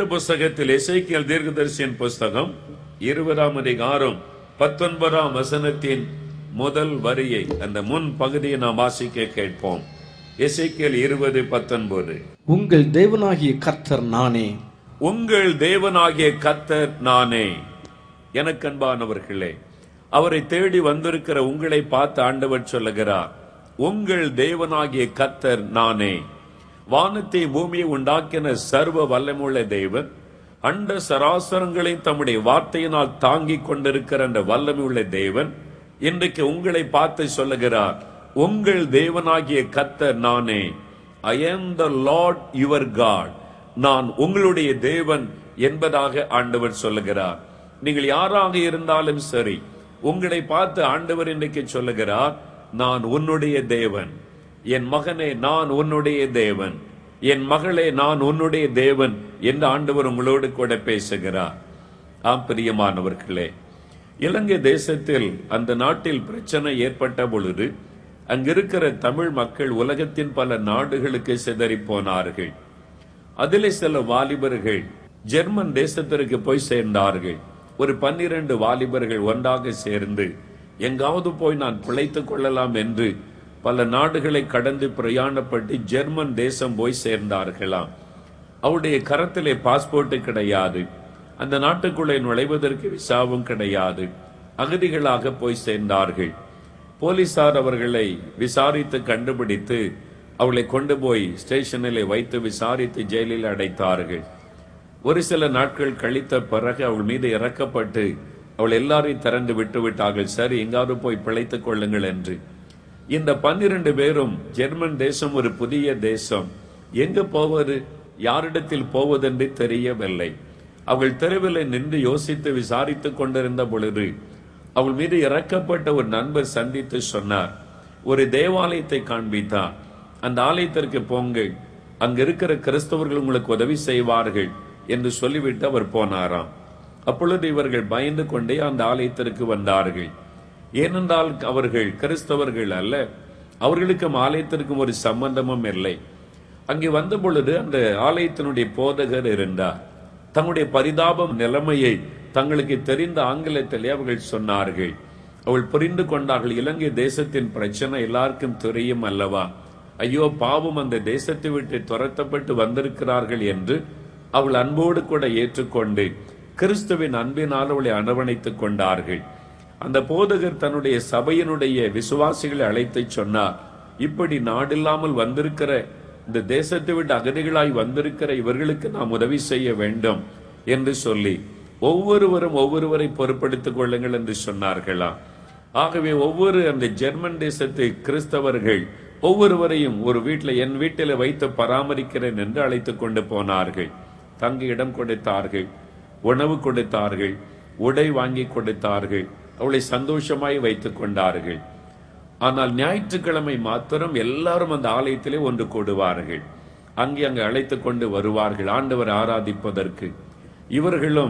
புஸ்தகத்தில் எசேக்கியல் தீர்க்கதரிசியின் புஸ்தகம் இருபதாம் அதிகாரம் பத்தொன்பதாம் வசனத்தின் முதல் வரியை அந்த முன் பகுதியை நாம் வாசிக்க கேட்போம் எசேக்கியல் இருபது பத்தொன்பது உங்கள் தேவனாகிய கர்த்தர் நானே உங்கள் தேவனாகிய கத்தர் நானே எனக்கு அன்பானவர்களே அவரை தேடி வந்திருக்கிற உங்களை பார்த்து ஆண்டவர் சொல்லுகிறார் உங்கள் தேவனாகிய கத்தர் நானே வானத்தை பூமியை உண்டாக்கின சர்வ வல்லமுள்ள தேவன் அண்ட சராசரங்களை தம்முடைய வார்த்தையினால் தாங்கிக் கொண்டிருக்கிற அந்த வல்லமையுள்ள தேவன் இன்றைக்கு உங்களை பார்த்து சொல்லுகிறார் உங்கள் தேவனாகிய கத்தர் நானே I am the Lord your God நான் உங்களுடைய தேவன் என்பதாக ஆண்டவர் சொல்லுகிறார் நீங்கள் யாராக இருந்தாலும் சரி உங்களை பார்த்து ஆண்டவர் இன்றைக்கு சொல்லுகிறார் நான் உன்னுடைய தேவன் என் மகனே நான் உன்னுடைய தேவன் என் மகளே நான் உன்னுடைய தேவன் என்று ஆண்டவர் உங்களோடு கூட பேசுகிறார் ஆம் பிரியமானவர்களே இலங்கை தேசத்தில் அந்த நாட்டில் பிரச்சனை ஏற்பட்ட பொழுது அங்கிருக்கிற தமிழ் மக்கள் உலகத்தின் பல நாடுகளுக்கு சிதறி போனார்கள் அதிலே சில வாலிபர்கள் ஜெர்மன் தேசத்திற்கு போய் சேர்ந்தார்கள் ஒரு பன்னிரண்டு வாலிபர்கள் ஒன்றாக சேர்ந்து எங்காவது போய் நான் பிழைத்துக் கொள்ளலாம் என்று பல நாடுகளை கடந்து பிரயாணப்பட்டு ஜெர்மன் தேசம் போய் சேர்ந்தார்களாம் அவருடைய கரத்திலே பாஸ்போர்ட் கிடையாது அந்த நாட்டுக்குள்ளே நுழைவதற்கு விசாவும் கிடையாது அகதிகளாக போய் சேர்ந்தார்கள் போலீசார் அவர்களை விசாரித்து கண்டுபிடித்து அவளை கொண்டு போய் ஸ்டேஷனிலே வைத்து விசாரித்து ஜெயிலில் அடைத்தார்கள் ஒரு சில நாட்கள் கழித்த பிறகு அவள் மீது இறக்கப்பட்டு அவள் எல்லாரையும் திறந்து விட்டு விட்டார்கள் சரி எங்காவது போய் பிழைத்துக் கொள்ளுங்கள் என்று இந்த பன்னிரண்டு பேரும் ஜெர்மன் தேசம் ஒரு புதிய தேசம் எங்கு போவது யாரிடத்தில் போவதென்று தெரியவில்லை அவள் தெருவில் நின்று யோசித்து விசாரித்துக் கொண்டிருந்த பொழுது அவள் மீது இறக்கப்பட்ட ஒரு நண்பர் சந்தித்து சொன்னார் ஒரு தேவாலயத்தை காண்பித்தார் அந்த ஆலயத்திற்கு போங்கள் அங்க இருக்கிற கிறிஸ்தவர்கள் உங்களுக்கு உதவி செய்வார்கள் என்று சொல்லிவிட்டு அவர் போனாராம் அப்பொழுது இவர்கள் பயந்து கொண்டே அந்த ஆலயத்திற்கு வந்தார்கள் ஏனென்றால் அவர்கள் கிறிஸ்தவர்கள் அல்ல அவர்களுக்கும் ஆலயத்திற்கும் ஒரு சம்பந்தமும் இல்லை அங்கே வந்த பொழுது அந்த ஆலயத்தினுடைய போதகர் இருந்தார் தங்களுடைய பரிதாபம் நிலைமையை தங்களுக்கு தெரிந்த ஆங்கிலத்திலே அவர்கள் சொன்னார்கள் அவள் புரிந்து கொண்டார்கள் இலங்கை தேசத்தின் பிரச்சனை எல்லாருக்கும் தெரியும் அல்லவா ஐயோ பாவம் அந்த தேசத்தை விட்டு துரத்தப்பட்டு வந்திருக்கிறார்கள் என்று அவள் அன்போடு கூட ஏற்றுக்கொண்டு கிறிஸ்துவின் அன்பினால் அவளை அரவணைத்துக் கொண்டார்கள் அந்த போதகர் தன்னுடைய சபையினுடைய விசுவாசிகளை அழைத்து சொன்னார் இப்படி நாடில்லாமல் வந்திருக்கிற இந்த தேசத்தை விட்டு அகதிகளாய் வந்திருக்கிற இவர்களுக்கு நாம் உதவி செய்ய வேண்டும் என்று சொல்லி ஒவ்வொருவரும் ஒவ்வொருவரை பொறுப்படுத்திக் கொள்ளுங்கள் என்று சொன்னார்களாம் ஆகவே ஒவ்வொரு அந்த ஜெர்மன் தேசத்து கிறிஸ்தவர்கள் ஒவ்வொருவரையும் ஒரு வீட்டில் என் வீட்டில் வைத்து பராமரிக்கிறேன் என்று அழைத்துக் கொண்டு போனார்கள் தங்க இடம் கொடுத்தார்கள் உணவு கொடுத்தார்கள் உடை வாங்கி கொடுத்தார்கள் அவளை சந்தோஷமாய் வைத்துக் கொண்டார்கள் ஆனால் ஞாயிற்றுக்கிழமை மாத்திரம் எல்லாரும் அந்த ஆலயத்திலே ஒன்று கூடுவார்கள் அங்கே அங்கு அழைத்துக் கொண்டு வருவார்கள் ஆண்டவர் ஆராதிப்பதற்கு இவர்களும்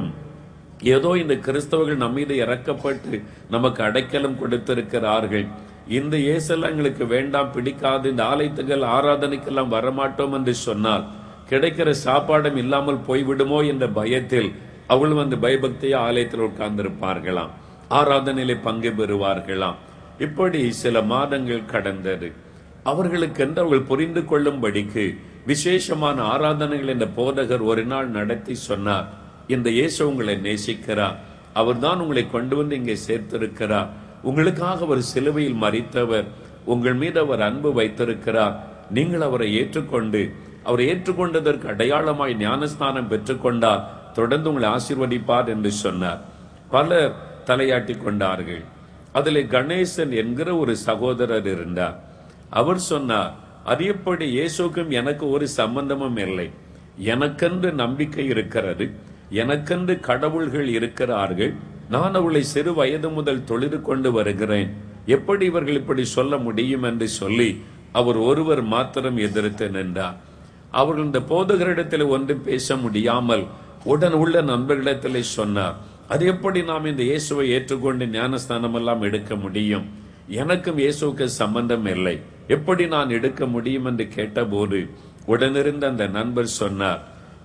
ஏதோ இந்த கிறிஸ்தவர்கள் நம்மீது இறக்கப்பட்டு நமக்கு அடைக்கலம் கொடுத்திருக்கிறார்கள் இந்த இயேசெல்லாம் எங்களுக்கு வேண்டாம் பிடிக்காது இந்த ஆலயத்துகள் ஆராதனைக்கெல்லாம் வரமாட்டோம் என்று சொன்னால் கிடைக்கிற சாப்பாடும் இல்லாமல் போய்விடுமோ என்ற பயத்தில் அவளும் அந்த பயபக்திய ஆலயத்தில் உட்கார்ந்திருப்பார்களாம் ஆராதனையிலே பங்கு பெறுவார்களாம் இப்படி சில மாதங்கள் கடந்தது அவர்களுக்கென்று அவர்கள் புரிந்து கொள்ளும்படிக்கு விசேஷமான ஆராதனைகள் என்ற போதகர் ஒரு நாள் நடத்தி சொன்னார் இந்த இயேசு உங்களை நேசிக்கிறார் அவர்தான் உங்களை கொண்டு வந்து இங்கே சேர்த்திருக்கிறார் உங்களுக்காக அவர் சிலுவையில் மறித்தவர் உங்கள் மீது அவர் அன்பு வைத்திருக்கிறார் நீங்கள் அவரை ஏற்றுக்கொண்டு அவரை ஏற்றுக்கொண்டதற்கு அடையாளமாய் ஞானஸ்நானம் பெற்றுக்கொண்டால் தொடர்ந்து உங்களை ஆசீர்வதிப்பார் என்று சொன்னார் பலர் தலையாட்டி கொண்டார்கள் அதிலே கணேசன் என்கிற ஒரு சகோதரர் இருந்தார் அவர் சொன்னார் அது எப்படி இயேசுக்கும் எனக்கு ஒரு சம்பந்தமும் இல்லை எனக்கென்று நம்பிக்கை இருக்கிறது எனக்கென்று கடவுள்கள் இருக்கிறார்கள் நான் அவளை சிறு வயது முதல் தொழுது கொண்டு வருகிறேன் எப்படி இவர்கள் இப்படி சொல்ல முடியும் என்று சொல்லி அவர் ஒருவர் மாத்திரம் எதிர்த்து நின்றார் அவர்கள் இந்த போதகரிடத்தில் ஒன்றும் பேச முடியாமல் உடன் உள்ள நண்பர்களிடத்திலே சொன்னார் அது எப்படி நாம் இந்த இயேசுவை ஏற்றுக்கொண்டு ஞானஸ்தானம் எல்லாம் எடுக்க முடியும் எனக்கும் இயேசுவுக்கு சம்பந்தம் இல்லை எப்படி நான் எடுக்க முடியும் என்று கேட்டபோது உடனிருந்த அந்த நண்பர் சொன்னார்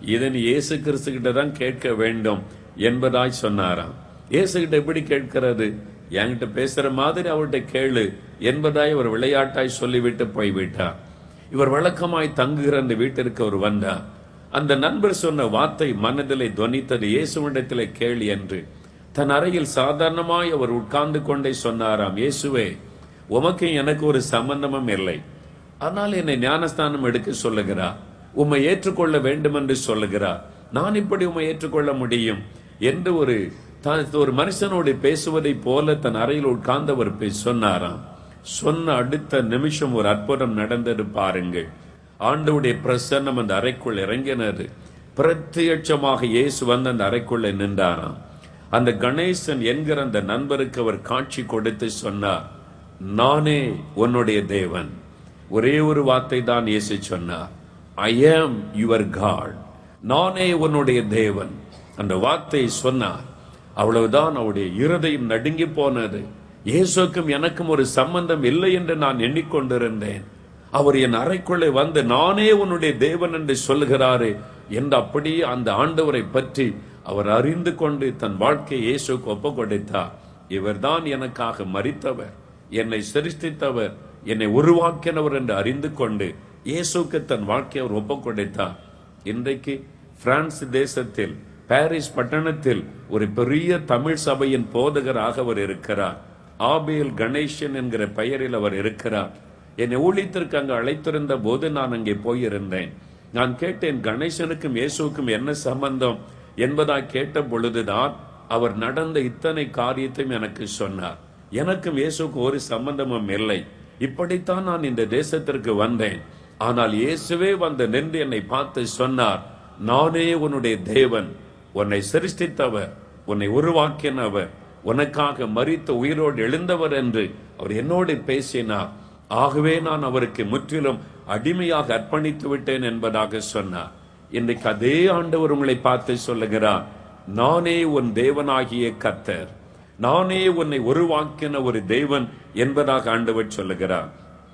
இதை நீ இயேசு கிறிஸ்து கிட்ட தான் கேட்க வேண்டும் என்பதாய் சொன்னாராம் இயேசு கிட்ட எப்படி கேட்கிறது என்கிட்ட பேசுற மாதிரி அவர்கிட்ட கேளு என்பதாய் அவர் விளையாட்டாய் சொல்லிவிட்டு போய்விட்டார் இவர் வழக்கமாய் தங்குகிற அந்த வீட்டிற்கு அவர் வந்தார் அந்த நண்பர் சொன்ன வார்த்தை மனதிலே துவனித்தது இயேசுவிடத்திலே கேள் என்று தன் அறையில் சாதாரணமாய் அவர் உட்கார்ந்து கொண்டே சொன்னாராம் இயேசுவே உமக்கு எனக்கு ஒரு சம்பந்தமும் இல்லை ஆனால் என்னை ஞானஸ்தானம் எடுக்க சொல்லுகிறார் உம்மை ஏற்றுக்கொள்ள வேண்டும் என்று சொல்லுகிறார் நான் இப்படி உம்மை ஏற்றுக்கொள்ள முடியும் என்று ஒரு தான் ஒரு மனுஷனோடு பேசுவதைப் போல தன் அறையில் உட்கார்ந்தவர் பே- சொன்னாராம் சொன்ன அடுத்த நிமிஷம் ஒரு அற்புதம் நடந்தது பாருங்கள் ஆண்டவுடைய பிரசன்னம் அந்த அறைக்குள் இறங்கினது பிரத்யட்சமாக இயேசு வந்து அந்த அறைக்குள்ளே நின்றாராம் அந்த கணேசன் என்கிற அந்த நண்பருக்கு அவர் காட்சி கொடுத்து சொன்னார் நானே உன்னுடைய தேவன் ஒரே ஒரு வார்த்தை தான் இயேசு சொன்னார் ஐ ஆம் யுவர் காட் நானே உன்னுடைய தேவன் அந்த வார்த்தை சொன்னார் அவ்வளவுதான் அவருடைய இருதயம் நடுங்கி போனது இயேசுக்கும் எனக்கும் ஒரு சம்பந்தம் இல்லை என்று நான் எண்ணிக்கொண்டிருந்தேன் அவர் என் அறைக்குள்ளே வந்து நானே உன்னுடைய தேவன் என்று சொல்லுகிறாரே என்று அப்படியே அந்த ஆண்டவரை பற்றி அவர் அறிந்து கொண்டு தன் வாழ்க்கையை இயேசுக்கு ஒப்பு கொடுத்தார் இவர்தான் எனக்காக மரித்தவர் என்னை சிருஷ்டித்தவர் என்னை உருவாக்கினவர் என்று அறிந்து கொண்டு இயேசுக்கு தன் வாழ்க்கையை அவர் ஒப்பு கொடுத்தார் இன்றைக்கு பிரான்ஸ் தேசத்தில் பாரிஸ் பட்டணத்தில் ஒரு பெரிய தமிழ் சபையின் போதகராக அவர் இருக்கிறார் ஆபேல் கணேசன் என்கிற பெயரில் அவர் இருக்கிறார் என்னை ஊழியத்திற்கு அங்கு அழைத்திருந்த போது நான் அங்கே போயிருந்தேன் நான் கேட்டேன் கணேசனுக்கும் இயேசுவுக்கும் என்ன சம்பந்தம் என்பதாக கேட்ட பொழுதுதான் அவர் நடந்த இத்தனை காரியத்தையும் எனக்கு சொன்னார் எனக்கும் இயேசுக்கும் ஒரு சம்பந்தமும் இல்லை இப்படித்தான் நான் இந்த தேசத்திற்கு வந்தேன் ஆனால் இயேசுவே வந்து நின்று என்னை பார்த்து சொன்னார் நானே உன்னுடைய தேவன் உன்னை சிருஷ்டித்தவர் உன்னை உருவாக்கினவர் உனக்காக மரித்த உயிரோடு எழுந்தவர் என்று அவர் என்னோடு பேசினார் ஆகவே நான் அவருக்கு முற்றிலும் அடிமையாக அர்ப்பணித்து விட்டேன் என்பதாக சொன்னார் இன்றைக்கு அதே ஆண்டவர் உங்களை பார்த்து சொல்லுகிறார் நானே உன் தேவனாகிய கர்த்தர் நானே உன்னை உருவாக்கின ஒரு தேவன் என்பதாக ஆண்டவர் சொல்லுகிறார்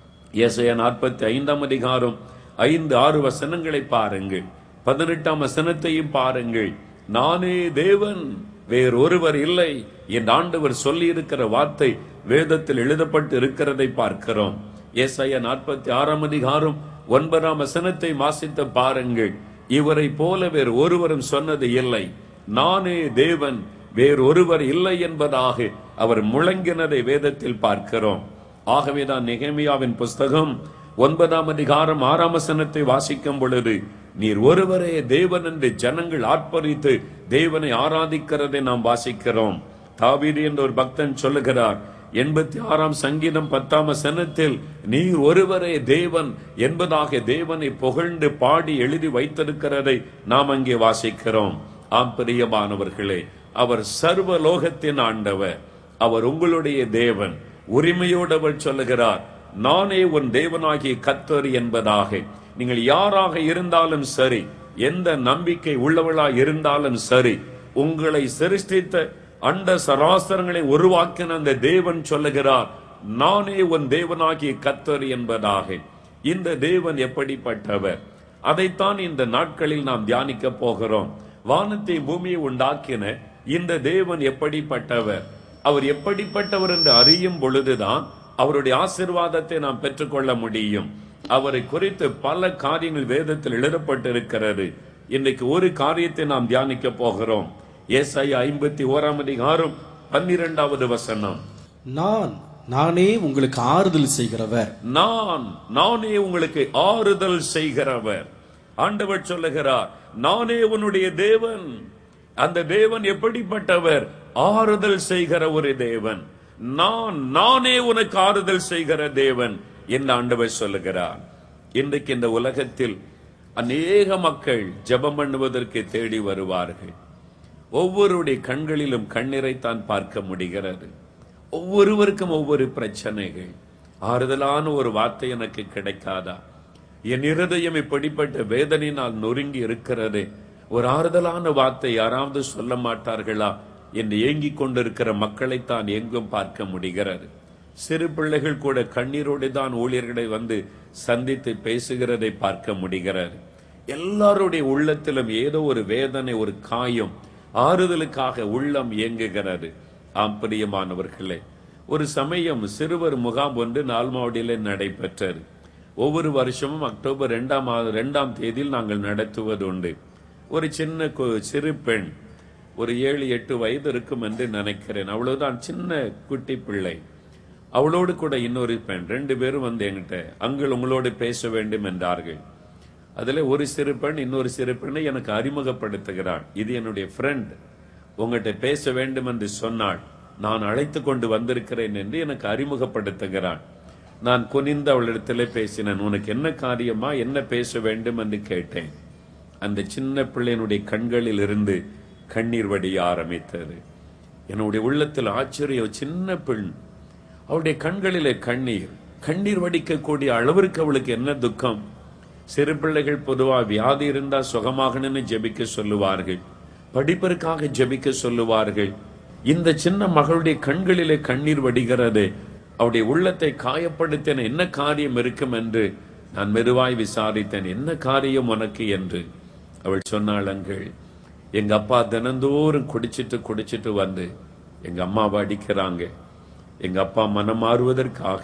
ஏசாயா நாற்பத்தி ஐந்தாம் அதிகாரம் ஐந்து ஆறு வசனங்களை பாருங்கள் பதினெட்டாம் வசனத்தையும் பாருங்கள் நானே தேவன் வேறொருவர் இல்லை என் ஆண்டவர் சொல்லி இருக்கிற வார்த்தை வேதத்தில் எழுதப்பட்டு இருக்கிறதை பார்க்கிறோம் ஏசாயா நாற்பத்தி ஆறாம் அதிகாரம் ஒன்பதாம் வசனத்தை வாசித்து பாருங்கள் இவரை போல வேறு ஒருவரும் சொன்னது இல்லை நானே தேவன் வேறொருவர் இல்லை என்பதாக அவர் முழங்கினதை வேதத்தில் பார்க்கிறோம் ஆகவேதான் நெகேமியாவின் புஸ்தகம் ஒன்பதாம் அதிகாரம் ஆறாம் வசனத்தை வாசிக்கும் பொழுது நீர் ஒருவரே தேவன் என்று ஜனங்கள் ஆர்ப்பரித்து தேவனை ஆராதிக்கிறதை நாம் வாசிக்கிறோம் தாவீது என்ற ஒரு பக்தன் சொல்லுகிறார் எண்பத்தி ஆறாம் சங்கீதம் பத்தாம் வசனத்தில் நீர் ஒருவரே தேவன் என்பதாக தேவனை புகழ்ந்து பாடி எழுதி வைத்திருக்கிறதை நாம் அங்கே வாசிக்கிறோம் ஆம் பிரியமானவர்களே அவர் சர்வ லோகத்தின் ஆண்டவர் அவர் உங்களுடைய தேவன் உரிமையோடு அவர் சொல்லுகிறார் நானே உன் தேவனாகிய கத்தர் என்பதாக நீங்கள் யாராக இருந்தாலும் சரி எந்த நம்பிக்கை உள்ளவளாய் இருந்தாலும் சரி உங்களை சிருஷ்டித்த அண்ட சராசரங்களை உருவாக்கின அந்த தேவன் சொல்லுகிறார் நானே உன் தேவனாகிய கத்தர் என்பதாக இந்த தேவன் எப்படிப்பட்டவர் அதைத்தான் இந்த நாட்களில் நாம் தியானிக்க போகிறோம் வானத்தை பூமியை உண்டாக்கின இந்த தேவன் எப்படிப்பட்டவர் அவர் எப்படிப்பட்டவர் என்று அறியும் பொழுதுதான் அவருடைய ஆசிர்வாதத்தை நாம் பெற்றுக்கொள்ள முடியும் அவரை குறித்து பல காரியங்கள் வேதத்தில் எழுதப்பட்டிருக்கிறது இன்னைக்கு ஒரு காரியத்தை நாம் தியானிக்க போகிறோம் ஏசாயா ஐம்பத்தி ஓராம் அதிகாரம் பன்னிரெண்டாவது வசனம் நான் நானே உங்களுக்கு ஆறுதல் செய்கிறவர் நான் நானே உங்களுக்கு ஆறுதல் செய்கிறவர் ஆண்டவர் சொல்லுகிறார் நானே உன்னுடைய தேவன் அந்த தேவன் எப்படிப்பட்டவர் ஆறுதல் செய்கிற ஒரு தேவன் நான் நானே உனக்கு ஆறுதல் செய்கிற தேவன் என்று ஆண்டவர் சொல்லுகிறார் இன்றைக்கு இந்த உலகத்தில் அநேக மக்கள் ஜெபம் பண்ணுவதற்கு தேடி வருவார்கள் ஒவ்வொருடைய கண்களிலும் கண்ணீரை தான் பார்க்க முடிகிறது ஒவ்வொருவருக்கும் ஒவ்வொரு பிரச்சனைகள் ஆறுதலான ஒரு வார்த்தை எனக்கு கிடைக்காதா என் இருதயம் இப்படிப்பட்ட வேதனையினால் நொறுங்கி இருக்கிறது ஒரு ஆறுதலான வார்த்தை யாராவது சொல்ல மாட்டார்களா என்று ஏங்கிக் கொண்டிருக்கிற மக்களைத்தான் எங்கும் பார்க்க முடிகிறது சிறு பிள்ளைகள் கூட கண்ணீரோடு தான் ஊழியர்களை வந்து சந்தித்து பேசுகிறதை பார்க்க முடிகிறது எல்லாருடைய உள்ளத்திலும் ஏதோ ஒரு வேதனை ஒரு காயம் ஆறுதலுக்காக உள்ளம் இயங்குகிறது ஆம் பிரியமானவர்களே ஒரு சமயம் சிறுவர் முகாம் ஒன்று நால்மாவடியிலே நடைபெற்றது ஒவ்வொரு வருஷமும் அக்டோபர் இரண்டாம் மாதம் இரண்டாம் தேதியில் நாங்கள் நடத்துவது உண்டு ஒரு சின்ன கு- சிறு பெண் ஒரு ஏழு எட்டு வயது இருக்கும் என்று நினைக்கிறேன் அவ்வளவுதான் சின்ன குட்டி பிள்ளை அவளோடு கூட இன்னொரு பெண் ரெண்டு பேரும் வந்து என்கிட்ட அங்கள் உங்களோடு பேச வேண்டும் என்றார்கள் அதுல ஒரு சிறு பெண் இன்னொரு சிறு பெண்ணை எனக்கு அறிமுகப்படுத்துகிறாள் இது என்னுடைய ஃப்ரெண்ட் உங்கள்கிட்ட பேச வேண்டும் என்று சொன்னாள் நான் அழைத்து கொண்டு வந்திருக்கிறேன் என்று எனக்கு அறிமுகப்படுத்துகிறாள் நான் குனிந்து அவளிடத்திலே பேசினேன் உனக்கு என்ன காரியமா என்ன பேச வேண்டும் என்று கேட்டேன் அந்த சின்ன பிள்ளையினுடைய கண்களில் இருந்து கண்ணீர் வடிய ஆரம்பித்தது என்னுடைய உள்ளத்தில் ஆச்சரியம் சின்ன பெண் அவளுடைய கண்களிலே கண்ணீர் கண்ணீர் வடிக்கக்கூடிய அளவிற்கு அவளுக்கு என்ன துக்கம் சிறு பிள்ளைகள் பொதுவா வியாதி இருந்தா சுகமாகணும்னு ஜெபிக்க சொல்லுவார்கள் படிப்பிற்காக ஜெபிக்க சொல்லுவார்கள் இந்த சின்ன மகளுடைய கண்களிலே கண்ணீர் வடிகிறது அவருடைய உள்ளத்தை காயப்படுத்தின என்ன காரியம் இருக்கும் என்று நான் மெதுவாய் விசாரித்தேன் என்ன காரியம் உனக்கு என்று அவள் சொன்னாள் அங்கள் எங்க அப்பா தினந்தோறும் குடிச்சிட்டு குடிச்சிட்டு வந்து எங்க அம்மாவை அடிக்கிறாங்க எங்க அப்பா மனம் மாறுவதற்காக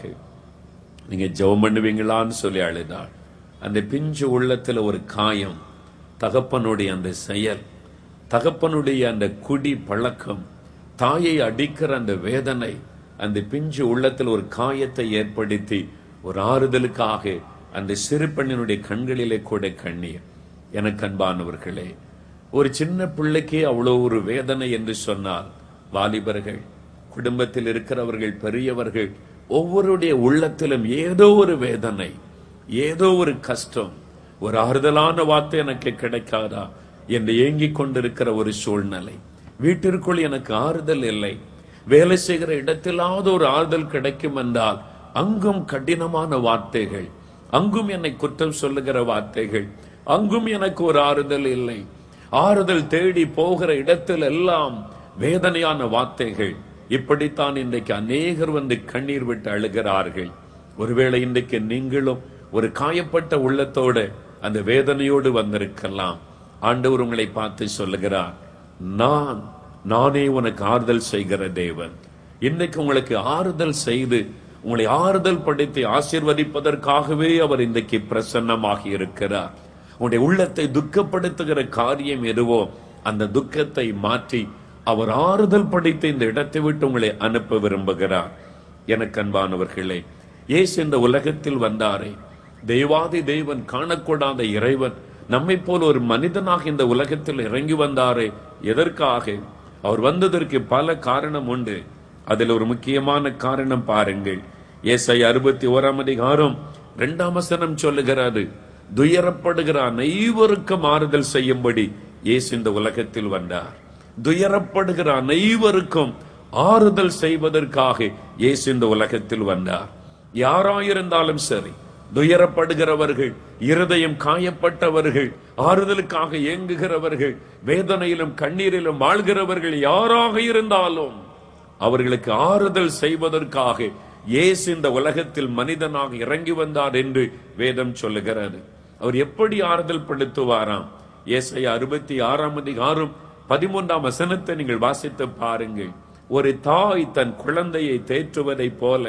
நீங்க ஜெபம் பண்ணுவீங்களான்னு சொல்லி அழுதாள் அந்த பிஞ்சு உள்ளத்துல ஒரு காயம் தகப்பனுடைய அந்த செயல் தகப்பனுடைய அந்த குடி பழக்கம் தாயை அடிக்கிற அந்த வேதனை அந்த பிஞ்சு உள்ளத்தில் ஒரு காயத்தை ஏற்படுத்தி ஒரு ஆறுதலுக்காக அந்த சிறு பெண்ணினுடைய கண்களிலே கூட கண்ணீர் எனக்கு அன்பானவர்களே ஒரு சின்ன பிள்ளைக்கே அவ்வளோ ஒரு வேதனை என்று சொன்னால் வாலிபர்கள் குடும்பத்தில் இருக்கிறவர்கள் பெரியவர்கள் ஒவ்வொருடைய உள்ளத்திலும் ஏதோ ஒரு வேதனை ஏதோ ஒரு கஷ்டம் ஒரு ஆறுதலான வார்த்தை எனக்கு கிடைக்காதா என்று ஏங்கிக் கொண்டிருக்கிற ஒரு சூழ்நிலை வீட்டிற்குள் எனக்கு ஆறுதல் இல்லை வேலை செய்கிற இடத்திலாவது ஒரு ஆறுதல் கிடைக்கும் என்றால் அங்கும் கடினமான வார்த்தைகள் அங்கும் என்னை குற்றம் சொல்லுகிற வார்த்தைகள் அங்கும் எனக்கு ஒரு ஆறுதல் இல்லை ஆறுதல் தேடி போகிற இடத்தில் எல்லாம் வேதனையான வார்த்தைகள் இப்படித்தான் இன்றைக்கு அநேகர் வந்து கண்ணீர் விட்டு அழுகிறார்கள் ஒருவேளை இன்றைக்கு நீங்களும் ஒரு காயப்பட்ட உள்ளத்தோட அந்த வேதனையோடு வந்திருக்கலாம் ஆண்டவர் உங்களை பார்த்து சொல்லுகிறார் நான் நானே உனக்கு ஆறுதல் செய்கிற தேவன் இன்னைக்கு உங்களுக்கு ஆறுதல் செய்து உங்களை ஆறுதல் படுத்தி ஆசீர்வதிப்பதற்காகவே அவர் இன்றைக்கு பிரசன்னமாகி இருக்கிறார் உங்களுடைய உள்ளத்தை துக்கப்படுத்துகிற காரியம் எதுவோ அந்த துக்கத்தை மாற்றி அவர் ஆறுதல் படைத்து இந்த இடத்தை விட்டு உங்களை அனுப்ப விரும்புகிறார் எனக்கு அன்பானவர்களே இயேசு இந்த உலகத்தில் வந்தாரே தெய்வாதி தெய்வன் காணக்கூடாத இறைவன் நம்மை போல் ஒரு மனிதனாக இந்த உலகத்தில் இறங்கி வந்தாரே எதற்காக அவர் வந்ததற்கு பல காரணம் உண்டு அதில் ஒரு முக்கியமான காரணம் பாருங்கள் ஏசை அறுபத்தி ஓராம் அதிகாரம் இரண்டாம் வசனம் சொல்லுகிறாரு துயரப்படுகிற அனைவருக்கும் ஆறுதல் செய்யும்படி இயேசு இந்த உலகத்தில் வந்தார் துயரப்படுகிற அனைவருக்கும் ஆறுதல் செய்வதற்காக இயேசு இந்த உலகத்தில் வந்தார் யாராயிருந்தாலும் சரி துயரப்படுகிறவர்கள் இருதயம் காயப்பட்டவர்கள் ஆறுதலுக்காக ஏங்குகிறவர்கள் வேதனையிலும் கண்ணீரிலும் வாழ்கிறவர்கள் யாராக இருந்தாலும் அவர்களுக்கு ஆறுதல் செய்வதற்காக இயேசு இந்த உலகத்தில் மனிதனாக இறங்கி வந்தார் என்று வேதம் சொல்லுகிறது அவர் எப்படி ஆறுதல் படுத்துவாராம் ஏசையா அறுபத்தி ஆறாம் அதிகாரம் பதிமூன்றாம் வசனத்தை நீங்கள் வாசித்து பாருங்கள் ஒரு தாய் தன் குழந்தையை தேற்றுவதைப் போல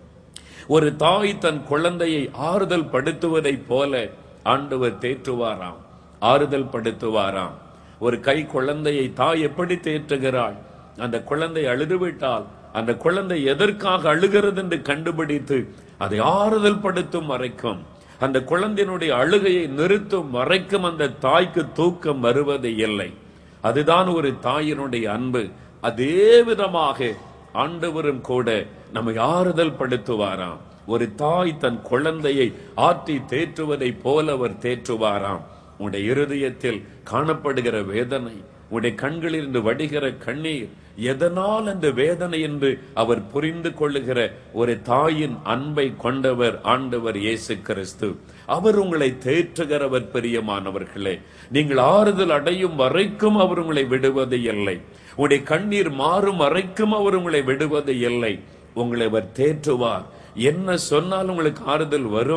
ஒரு தாய் தன் குழந்தையை ஆறுதல் படுத்துவதைப் போல ஆண்டவர் தேற்றுவாராம் ஆறுதல் படுத்துவாராம் ஒரு கை குழந்தையை தாய் எப்படி தேற்றுகிறாள் அந்த குழந்தை அழுதுவிட்டால் அந்த குழந்தை எதற்காக அழுகிறது என்று கண்டுபிடித்து அதை ஆறுதல் படுத்தும் வரைக்கும் அந்த குழந்தையினுடைய அழுகையை நிறுத்தும் வரைக்கும் அந்த தாய்க்கு தூக்கம் வருவது இல்லை அதுதான் ஒரு தாயினுடைய அன்பு அதே விதமாக ஆண்டவரும் கூட நம்மை ஆறுதல் படுத்துவாராம் ஒரு தாய் தன் குழந்தையை ஆற்றி தேற்றுவதைப் போல அவர் தேற்றுவாராம் உன்னுடைய இருதயத்தில் காணப்படுகிற வேதனை உன்னுடைய கண்களில் இருந்து வடிகிற கண்ணீர் எதனால் அந்த வேதனை என்று அவர் புரிந்து கொள்ளுகிற ஒரு தாயின் அன்பை கொண்டவர் ஆண்டவர் இயேசு கிறிஸ்து அவர் உங்களை தேற்றுகிறவர் பிரியமானவர்களே நீங்கள் ஆறுதல் அடையும் வரைக்கும் அவர் உங்களை விடுவது இல்லை உங்களுடைய கண்ணீர் மாறும் வரைக்கும் அவர் உங்களை விடுவது இல்லை உங்களை அவர் தேற்றுவார் என்ன சொன்னாலும் உங்களுக்கு ஆறுதல் வரும்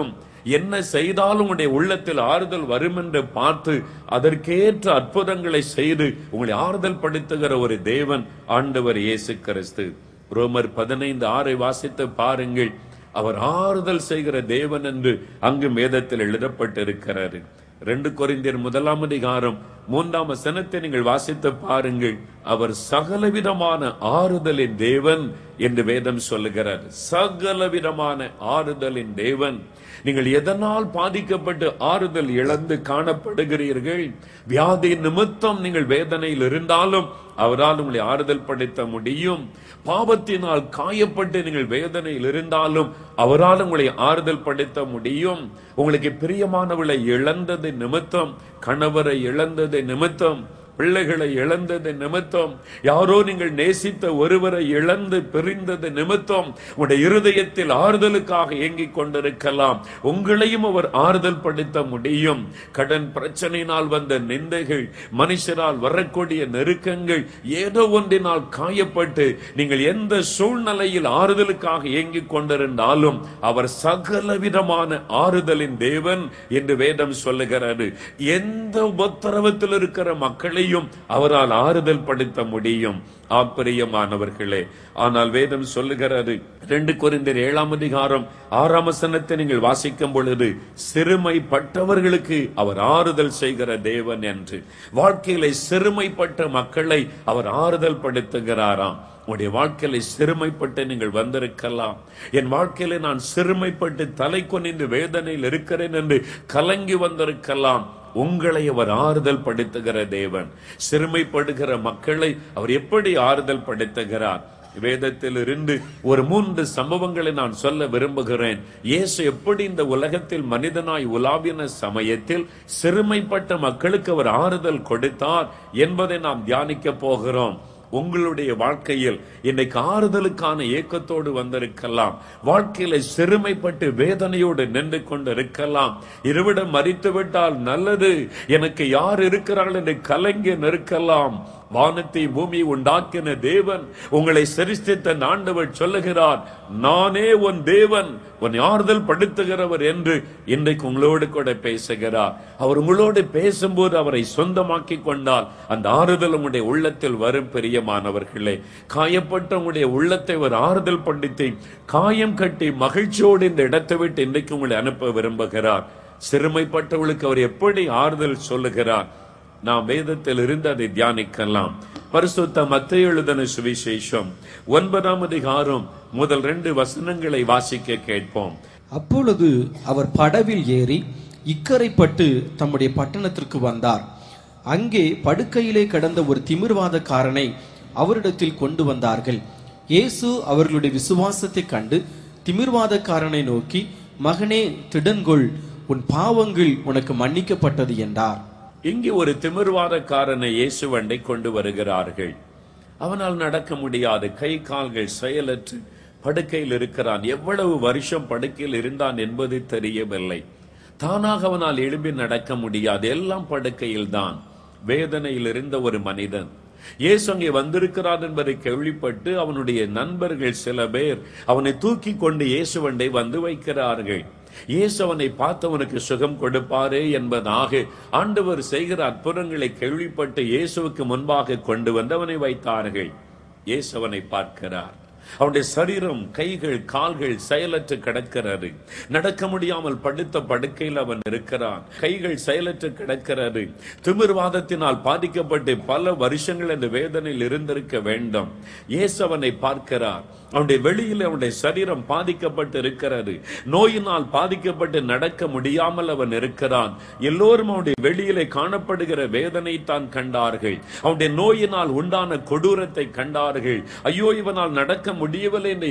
என்ன செய்தாலும் உடைய உள்ளத்தில் ஆறுதல் வரும் என்று பார்த்து அதற்கேற்ற அற்புதங்களை செய்து உங்களை ஆறுதல் படுத்துகிற ஒரு தேவன் ஆண்டவர் இயேசு கிறிஸ்து ரோமர் பதினைந்து ஆறை வாசித்து பாருங்கள் அவர் ஆறுதல் செய்கிற தேவன் என்று அங்கு மேதத்தில் எழுதப்பட்டிருக்கிறாரு ரெண்டு கொரிந்தியர் முதலாம் அதிகாரம் மூன்றாம் வசனத்தை நீங்கள் வாசித்து பாருங்கள் அவர் சகலவிதமான ஆறுதலின் தேவன் என்று வேதம் சொல்லுகிறார் சகலவிதமான ஆறுதலின் தேவன் நீங்கள் எதனால் பாதிக்கப்பட்டு ஆறுதல் இழந்து காணப்படுகிறீர்கள் வியாதி நிமித்தம் நீங்கள் வேதனையில் இருந்தாலும் அவரால் உங்களை ஆறுதல் படுத்த முடியும் பாவத்தினால் காயப்பட்டு நீங்கள் வேதனையில் இருந்தாலும் அவரால் உங்களை ஆறுதல் படுத்த முடியும் உங்களுக்கு பிரியமானவளை இழந்தது நிமித்தம் கணவரை இழந்தது நிமித்தம் பிள்ளைகளை இழந்தது நிமித்தம் யாரோ நீங்கள் நேசித்த ஒருவரை இழந்து பிரிந்தது நிமித்தம் உடைய இருதயத்தில் ஆறுதலுக்காக ஏங்கிக் கொண்டிருக்கலாம் உங்களையும் அவர் ஆறுதல் படுத்த முடியும் கடன் பிரச்சனையினால் வந்த நிந்தைகள் மனுஷரால் வரக்கூடிய நெருக்கங்கள் ஏதோ ஒன்றினால் காயப்பட்டு நீங்கள் எந்த சூழ்நிலையில் ஆறுதலுக்காக ஏங்கிக் கொண்டிருந்தாலும் அவர் சகல விதமான ஆறுதலின் தேவன் என்று வேதம் சொல்லுகிறாரு எந்த உபத்திரவத்தில் இருக்கிற மக்களையும் அவரால் ஆறுதல் படுத்த முடியும் ஆப்பிரியமானவர்களே ஆனால் வேதம் சொல்லுகிறது ரெண்டு கொரிந்தர் ஏழாம் அதிகாரம் ஆறாம் வசனத்தை நீங்கள் வாசிக்கும் பொழுது சிறுமைப்பட்டவர்களுக்கு அவர் ஆறுதல் செய்கிற தேவன் என்று வாழ்க்கையில சிறுமைப்பட்ட மக்களை அவர் ஆறுதல் படுத்துகிறாராம் உடைய வாழ்க்கையில சிறுமைப்பட்டு நீங்கள் வந்திருக்கலாம் என் வாழ்க்கையில நான் சிறுமைப்பட்டு தலை கொனிந்து வேதனையில் இருக்கிறேன் என்று கலங்கி வந்திருக்கலாம் உங்களை அவர் ஆறுதல் படுத்துகிற தேவன் சிறுமைப்படுகிற மக்களை அவர் எப்படி ஆறுதல் படுத்துகிறார் வேதத்தில் இருந்து ஒரு மூன்று சம்பவங்களை நான் சொல்ல விரும்புகிறேன் இயேசு எப்படி இந்த உலகத்தில் மனிதனாய் உலாவின சமயத்தில் சிறுமைப்பட்ட மக்களுக்கு அவர் ஆறுதல் கொடுத்தார் என்பதை நாம் தியானிக்க போகிறோம் உங்களுடைய வாழ்க்கையில் இன்னைக்கு ஆறுதலுக்கான ஏக்கத்தோடு வந்திருக்கலாம் வாழ்க்கையில சிறுமைப்பட்டு வேதனையோடு நின்று கொண்டு இருக்கலாம் இருவிடம் மறித்து விட்டால் நல்லது எனக்கு யார் இருக்கிறார்கள் என்று கலங்கி நிற்கலாம் வானத்தை பூமி உண்டாக்கின தேவன் உங்களை சரிஸ்தித்த ஆண்டவர் சொல்லுகிறார் நானே உன் தேவன் உன் ஆறுதல் படுத்துகிறவர் என்று இன்றைக்கு உங்களோடு கூட பேசுகிறார் அவர் உங்களோடு பேசும்போது அவரை சொந்தமாக்கி கொண்டால் அந்த ஆறுதல் உங்களுடைய உள்ளத்தில் வரும் பிரியமானவர்களே காயப்பட்ட உங்களுடைய உள்ளத்தை ஒரு ஆறுதல் படுத்தி காயம் கட்டி மகிழ்ச்சியோடு இந்த இடத்தை விட்டு இன்றைக்கு உங்களை அனுப்ப விரும்புகிறார் சிறுமைப்பட்டவர்களுக்கு அவர் எப்படி ஆறுதல் சொல்லுகிறார் நாம் வேதத்தில் இருந்து அதை தியானிக்கலாம் பரிசுத்த மத்திய எழுதின சுவிசேஷம் ஒன்பதாம் அதிகாரம் முதல் ரெண்டு வசனங்களை வாசிக்க கேட்போம் அப்பொழுது அவர் படவில் ஏறி இக்கரைப்பட்டு தம்முடைய பட்டணத்திற்கு வந்தார் அங்கே படுக்கையிலே கிடந்த ஒரு திமிர்வாதக்காரனை அவரிடத்தில் கொண்டு வந்தார்கள் இயேசு அவர்களுடைய விசுவாசத்தை கண்டு திமிர்வாதக்காரனை நோக்கி மகனே திடன்கொள் உன் பாவங்கள் உனக்கு மன்னிக்கப்பட்டது என்றார் இங்கே ஒரு திமிர்வாதக்காரனை இயேசுவண்டை கொண்டு வருகிறார்கள் அவனால் நடக்க முடியாது கை கால்கள் செயலற்று படுக்கையில் இருக்கிறான் எவ்வளவு வருஷம் படுக்கையில் இருந்தான் என்பது தெரியவில்லை தானாக அவனால் எழும்பி நடக்க முடியாது எல்லாம் படுக்கையில் தான் வேதனையில் இருந்த ஒரு மனிதன் இயேசு அங்கே வந்திருக்கிறார் என்பதை கேள்விப்பட்டு அவனுடைய நண்பர்கள் சில பேர் அவனை தூக்கி கொண்டு இயேசுவண்டை வந்து வைக்கிறார்கள் இயேசு அவனை பார்த்தவனுக்கு சுகம் கொடுப்பாரே என்பதாக ஆண்டவர் செய்கிற அற்புதங்களை கேள்விப்பட்டு இயேசுவுக்கு முன்பாக கொண்டு வந்து அவனை வைத்தார்கள் இயேசு அவனை பார்க்கிறார் அவனுடைய சரீரம் கைகள் கால்கள் செயலற்று கிடக்கிறது நடக்க முடியாமல் படுத்த படுக்கையில் அவன் இருக்கிறான் கைகள் செயலற்று கிடக்கிறது திமிர்வாதத்தினால் பாதிக்கப்பட்டு பல வருஷங்கள் அந்த வேதனையில் இருந்திருக்க வேண்டும் இயேசு அவனை பார்க்கிறார் அவனுடைய வெளியில் அவனுடைய சரீரம் பாதிக்கப்பட்டு இருக்கிறது நோயினால் பாதிக்கப்பட்டு நடக்க முடியாமல் அவன் இருக்கிறான் எல்லோரும் அவனுடைய வெளியிலே காணப்படுகிற வேதனை தான் கண்டார்கள் அவனுடைய நோயினால் உண்டான கொடூரத்தை கண்டார்கள் ஐயோ இவனால் நடக்க முடியவில்லை என்று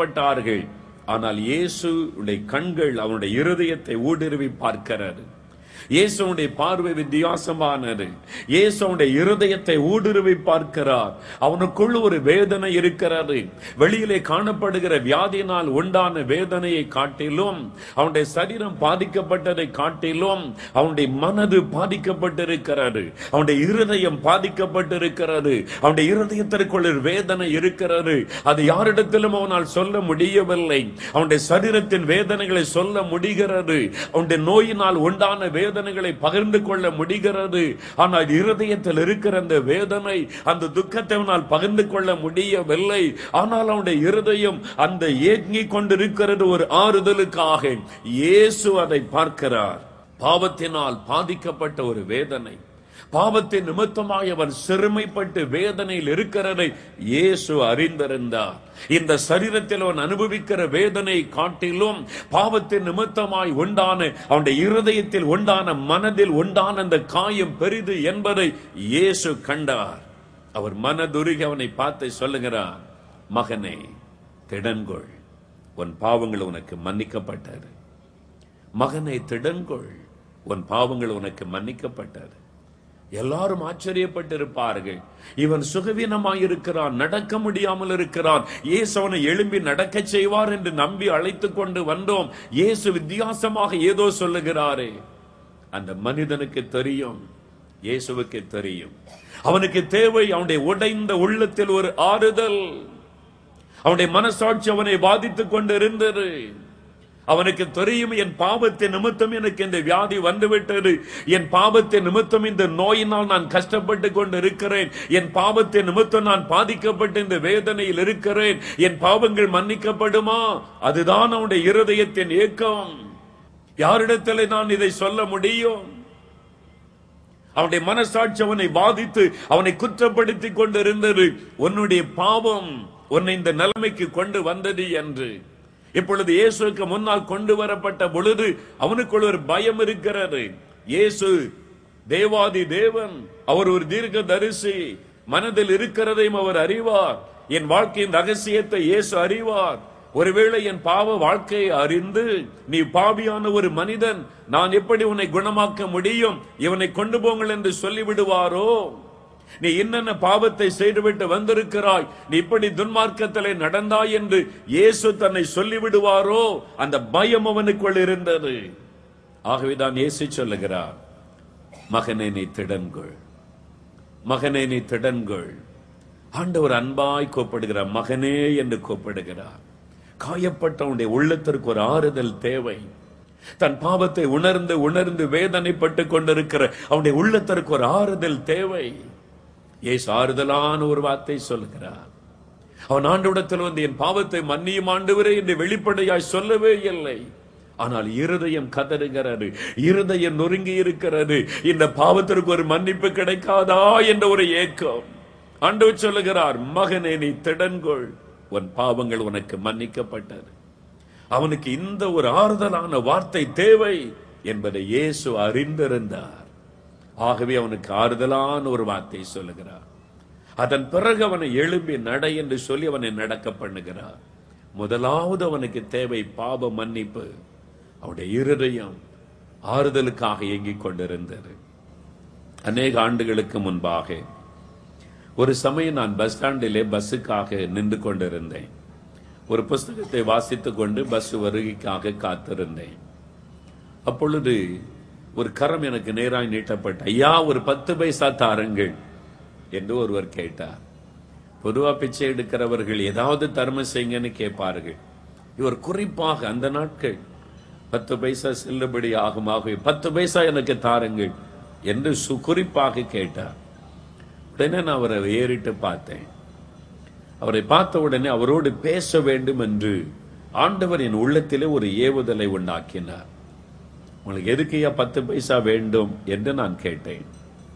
இறக்கப்பட்டார்கள் ஆனால் இயேசு கண்கள் அவனுடைய இருதயத்தை ஊடுருவி பார்க்கிறது இயேசுடைய பார்வை வித்தியாசமானது இயேசுடைய இருதயத்தை ஊடுருவி பார்க்கிறார் அவனுக்குள் ஒரு வேதனை இருக்கிறது வெளியிலே காணப்படுகிற வியாதியினால் உண்டான வேதனையை காட்டிலும் அவனுடைய சரீரம் பாதிக்கப்பட்டதை காட்டிலும் அவனுடைய மனது பாதிக்கப்பட்டிருக்கிறது அவனுடைய இருதயம் பாதிக்கப்பட்டிருக்கிறது அவனுடைய இருதயத்திற்குள் ஒரு வேதனை இருக்கிறது அது யாரிடத்திலும் அவனால் சொல்ல முடியவில்லை அவனுடைய சரீரத்தின் வேதனைகளை சொல்ல முடிகிறது அவனுடைய நோயினால் உண்டான வேதனைகளை பகிர்ந்து கொள்ள முடிகிறது ஆனால் இருதயத்தில் இருக்கிற அந்த வேதனை அந்த துக்கத்தை அவனால் பகிர்ந்து கொள்ள முடியவில்லை ஆனால் அவனுடைய இருதயம் அந்த ஏங்கி கொண்டிருக்கிறது ஒரு ஆறுதலுக்காக இயேசு அதை பார்க்கிறார் பாவத்தினால் பாதிக்கப்பட்ட ஒரு வேதனை பாவத்தின் நிமித்தமாய் அவர் சிறுமைப்பட்டு வேதனையில் இருக்கிறதை இயேசு அறிந்திருந்தார் இந்த சரீரத்தில் அவன் அனுபவிக்கிற வேதனை காட்டிலும் பாவத்தின் நிமித்தமாய் உண்டான அவனுடைய இருதயத்தில் உண்டான மனதில் உண்டான அந்த காயம் பெரிது என்பதை இயேசு கண்டார் அவர் மனதுருகி அவனை பார்த்து சொல்லுகிறார் மகனே திடன்கொள் உன் பாவங்கள் உனக்கு மன்னிக்கப்பட்டது மகனை திடன்கொள் உன் பாவங்கள் உனக்கு மன்னிக்கப்பட்டது எல்லாரும் ஆச்சரியப்பட்டிருப்பார்கள் இவன் சுகவீனமாயிருக்கிறான் நடக்க முடியாமல் இருக்கிறான் இயேசு அவனை எழும்பி நடக்க செய்வார் என்று நம்பி அழைத்துக் கொண்டு வந்தோம் இயேசு வித்தியாசமாக ஏதோ சொல்லுகிறாரே அந்த மனிதனுக்கு தெரியும் இயேசுவுக்கு தெரியும் அவனுக்கு தேவை அவனுடைய உடைந்த உள்ளத்தில் ஒரு ஆறுதல் அவனுடைய மனசாட்சி அவனை பாதித்துக் கொண்டு இருந்தது அவனுக்கு தெரியும் என் பாவத்தின் நிமித்தம் எனக்கு இந்த வியாதி வந்துவிட்டது என் பாவத்தின் நிமித்தம் இந்த நோயினால் நான் கஷ்டப்பட்டு கொண்டு இருக்கிறேன் என் பாவத்தின் நிமித்தம் நான் பாதிக்கப்பட்டு இந்த வேதனையில் இருக்கிறேன் என் பாவங்கள் மன்னிக்கப்படுமா அதுதான் அவனுடைய இருதயத்தின் ஏக்கம் யாரிடத்தில் நான் இதை சொல்ல முடியும் அவனுடைய மனசாட்சி அவனை பாதித்து அவனை குற்றப்படுத்தி கொண்டு இருந்தது உன்னுடைய பாவம் உன்னை இந்த நிலைமைக்கு கொண்டு வந்தது என்று இப்பொழுது இயேசுக்கு முன்னால் கொண்டு வரப்பட்ட பொழுது அவனுக்குள் ஒரு பயம் இருக்கிறது இயேசு தேவாதி தேவன் அவர் ஒரு தீர்க்க தரிசி மனதில் இருக்கிறதையும் அவர் அறிவார் என் வாழ்க்கையின் ரகசியத்தை இயேசு அறிவார் ஒருவேளை என் பாவ வாழ்க்கையை அறிந்து நீ பாவியான ஒரு மனிதன் நான் எப்படி உன்னை குணமாக்க முடியும் இவனை கொண்டு போங்கள் என்று சொல்லிவிடுவாரோ நீ என்னென்ன பாவத்தை செய்துவிட்டு வந்திருக்கிறாய் நீ இப்படி துன்மார்க்கத்திலே நடந்தாய் என்று இயேசு தன்னை சொல்லிவிடுவாரோ அந்த பயம் அவனுக்குள் இருந்தது ஆகவேதான் இயேசு சொல்லுகிறார் மகனே நீ திடன்கொள் மகனே நீ திடன்கொள் ஆண்டவர் அன்பாய் கூப்பிடுகிறார் மகனே என்று கூப்பிடுகிறார் காயப்பட்டவனுடைய உள்ளத்திற்கு ஒரு ஆறுதல் தேவை தன் பாவத்தை உணர்ந்து உணர்ந்து வேதனைப்பட்டு கொண்டிருக்கிற அவனுடைய உள்ளத்திற்கு ஒரு ஆறுதல் தேவை ஏசு ஆறுதலான ஒரு வார்த்தை சொல்லுகிறார் அவன் ஆண்டவிடத்தில் வந்து என் பாவத்தை மன்னியும் ஆண்டவரே என்று வெளிப்படையாய் சொல்லவே இல்லை ஆனால் இருதயம் கதறுகிறது இருதயம் நொறுங்கி இருக்கிறது இந்த பாவத்திற்கு ஒரு மன்னிப்பு கிடைக்காதா என்ற ஒரு ஏக்கம் ஆண்டவர் சொல்லுகிறார் மகனே நீ திடன்கொள் உன் பாவங்கள் உனக்கு மன்னிக்கப்பட்டது அவனுக்கு இந்த ஒரு ஆறுதலான வார்த்தை தேவை என்பதை இயேசு அறிந்திருந்தார் ஆகவே அவனுக்கு ஆறுதலான ஒரு வார்த்தை சொல்லுகிறார் அதன் பிறகு அவனை எழும்பி நட என்று சொல்லி அவனை நடக்க பண்ணுகிறார் முதலாவது அவனுக்கு தேவை பாவ மன்னிப்பு அவனுடைய இருதயம் ஆறுதலுக்காக இயங்கிக் கொண்டிருந்தது அநேக ஆண்டுகளுக்கு முன்பாக ஒரு சமயம் நான் பஸ் ஸ்டாண்டிலே பஸ்ஸுக்காக நின்று கொண்டிருந்தேன் ஒரு புஸ்தகத்தை வாசித்துக் கொண்டு பஸ் வருகைக்காக காத்திருந்தேன் அப்பொழுது ஒரு கரம் எனக்கு நேராய் நீட்டப்பட்ட ஐயா ஒரு பத்து பைசா தாருங்கள் என்று ஒருவர் கேட்டார் பொதுவா பிச்சை எடுக்கிறவர்கள் ஏதாவது தர்மம் செய்யுங்கன்னு கேட்பார்கள் இவர் குறிப்பாக அந்த நாட்கள் பத்து பைசா செல்லுபடி ஆகுமாக பத்து பைசா எனக்கு தாருங்கள் என்று சு குறிப்பாக கேட்டார் உடனே நான் அவரை ஏறிட்டு பார்த்தேன் அவரை பார்த்த உடனே அவரோடு பேச வேண்டும் என்று ஆண்டவர் என் உள்ளத்திலே ஒரு ஏவுதலை உண்டாக்கினார் உங்களுக்கு எதுக்கையா பத்து பைசா வேண்டும் என்று நான் கேட்டேன்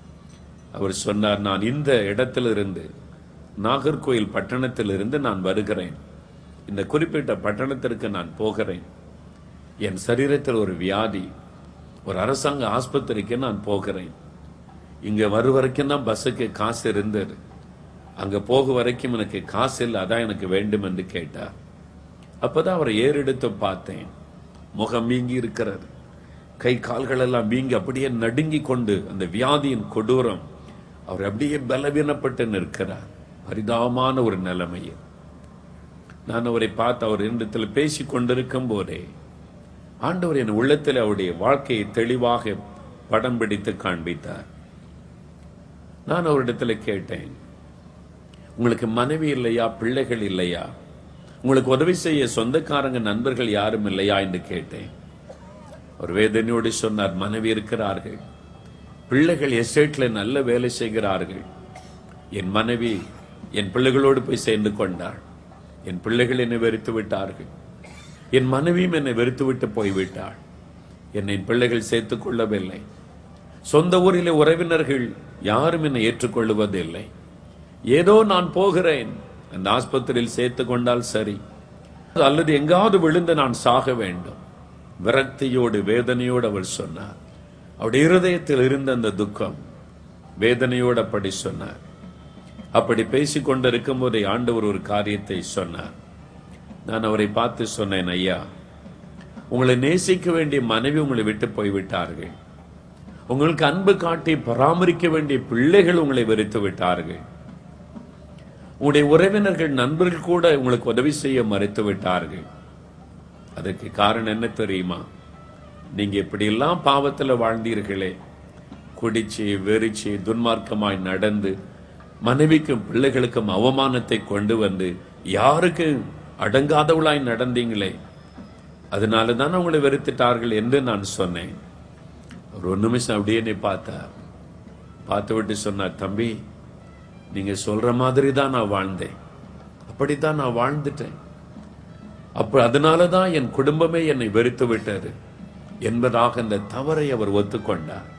அவர் சொன்னார் நான் இந்த இடத்திலிருந்து நாகர்கோயில் பட்டணத்திலிருந்து நான் வருகிறேன் இந்த குறிப்பிட்ட பட்டணத்திற்கு நான் போகிறேன் என் சரீரத்தில் ஒரு வியாதி ஒரு அரசாங்க ஆஸ்பத்திரிக்கு நான் போகிறேன் இங்க வரு வரைக்கும் தான் பஸ்ஸுக்கு காசு இருந்தது அங்க போக வரைக்கும் எனக்கு காசு இல்லை அதான் எனக்கு வேண்டும் என்று கேட்டார் அப்பதான் அவரை ஏறெடுத்து பார்த்தேன் முகம் மீங்கி இருக்கிறது கை கால்கள் எல்லாம் வீங்கி அப்படியே நடுங்கி கொண்டு அந்த வியாதியின் கொடூரம் அவர் அப்படியே பலவீனப்பட்டு நிற்கிறார் பரிதாபமான ஒரு நிலைமையில் நான் அவரை பார்த்து அவர் இடத்தில் பேசிக் கொண்டிருக்கும் போதே ஆண்டவர் என் உள்ளத்தில் அவருடைய வாழ்க்கையை தெளிவாக படம் பிடித்து காண்பித்தார் நான் அவரிடத்தில் கேட்டேன் உங்களுக்கு மனைவி இல்லையா பிள்ளைகள் இல்லையா உங்களுக்கு உதவி செய்ய சொந்தக்காரங்க நண்பர்கள் யாரும் இல்லையா என்று கேட்டேன் ஒரு வேதனையோடு சொன்னார் மனைவி இருக்கிறார்கள் பிள்ளைகள் எஸ்டேட்ல நல்ல வேலை செய்கிறார்கள் என் மனைவி என் பிள்ளைகளோடு போய் சேர்ந்து கொண்டாள் என் பிள்ளைகள் என்னை வெறுத்து விட்டார்கள் என் மனைவியும் என்னை வெறுத்து விட்டு போய்விட்டாள் என்னை என் பிள்ளைகள் சேர்த்துக் கொள்ளவில்லை சொந்த ஊரிலே உறவினர்கள் யாரும் என்னை ஏற்றுக்கொள்ளுவதில்லை ஏதோ நான் போகிறேன் அந்த ஆஸ்பத்திரியில் சேர்த்து கொண்டால் சரி அல்லது எங்காவது விழுந்து நான் சாக வேண்டும் விரக்தியோடு வேதனையோடு அவர் சொன்னார் அவருடைய இருதயத்தில் இருந்த அந்த துக்கம் வேதனையோடு அப்படி சொன்னார் அப்படி பேசிக் கொண்டிருக்கும் போதே ஆண்டவர் ஒரு காரியத்தை சொன்னார் நான் அவரை பார்த்து சொன்னேன் ஐயா உங்களை நேசிக்க வேண்டிய மனைவி உங்களை விட்டு போய்விட்டார்கள் உங்களுக்கு அன்பு காட்டி பராமரிக்க வேண்டிய பிள்ளைகள் உங்களை வெறுத்து விட்டார்கள் உங்களுடைய உறவினர்கள் நண்பர்கள் கூட உங்களுக்கு உதவி செய்ய மறுத்து விட்டார்கள் அதற்கு காரணம் என்ன தெரியுமா நீங்க இப்படியெல்லாம் பாவத்துல வாழ்ந்தீர்களே குடிச்சு வெறிச்சு துன்மார்க்கமாய் நடந்து மனைவிக்கும் பிள்ளைகளுக்கும் அவமானத்தை கொண்டு வந்து யாருக்கு அடங்காதவளாய் நடந்தீங்களே அதனால தான் உங்களை வெறுத்துட்டார்கள் என்று நான் சொன்னேன் ஒரு ஒரு நிமிஷம் அப்படியே நீ பார்த்தார் பார்த்து விட்டு சொன்னார் தம்பி நீங்க சொல்ற மாதிரி தான் நான் வாழ்ந்தேன் அப்படித்தான் நான் வாழ்ந்துட்டேன் அப்ப அதனால தான் என் குடும்பமே என்னை வெறுத்து விட்டது என்பதாக அந்த தவறை அவர் ஒத்துக்கொண்டார்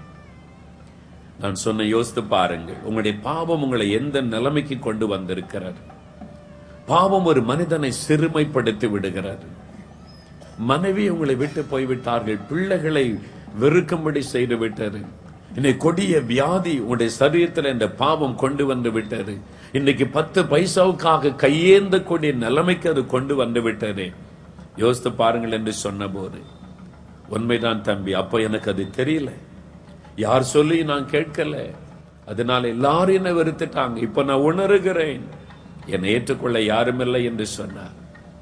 நான் சொன்ன யோசித்து பாருங்கள் உங்களுடைய பாவம் உங்களை எந்த நிலைமைக்கு கொண்டு வந்திருக்கிறது பாவம் ஒரு மனிதனை சிறுமைப்படுத்தி விடுகிறது மனைவி உங்களை விட்டு போய்விட்டார்கள் பிள்ளைகளை வெறுக்கும்படி செய்து விட்டது இன்னைக்கு கொடிய வியாதி உங்களுடைய சரீரத்தில் இந்த பாவம் கொண்டு வந்து விட்டது இன்னைக்கு பத்து பைசாவுக்காக கையேந்த கூடிய நிலைமைக்கு அது கொண்டு வந்து விட்டது யோசித்து பாருங்கள் என்று சொன்னபோது உண்மைதான் தம்பி அப்ப எனக்கு அது தெரியல யார் சொல்லி நான் கேட்கல அதனால எல்லாரும் என்னை வெறுத்துட்டாங்க இப்ப நான் உணர்கிறேன் என்னை ஏற்றுக்கொள்ள யாருமில்லை என்று சொன்னார்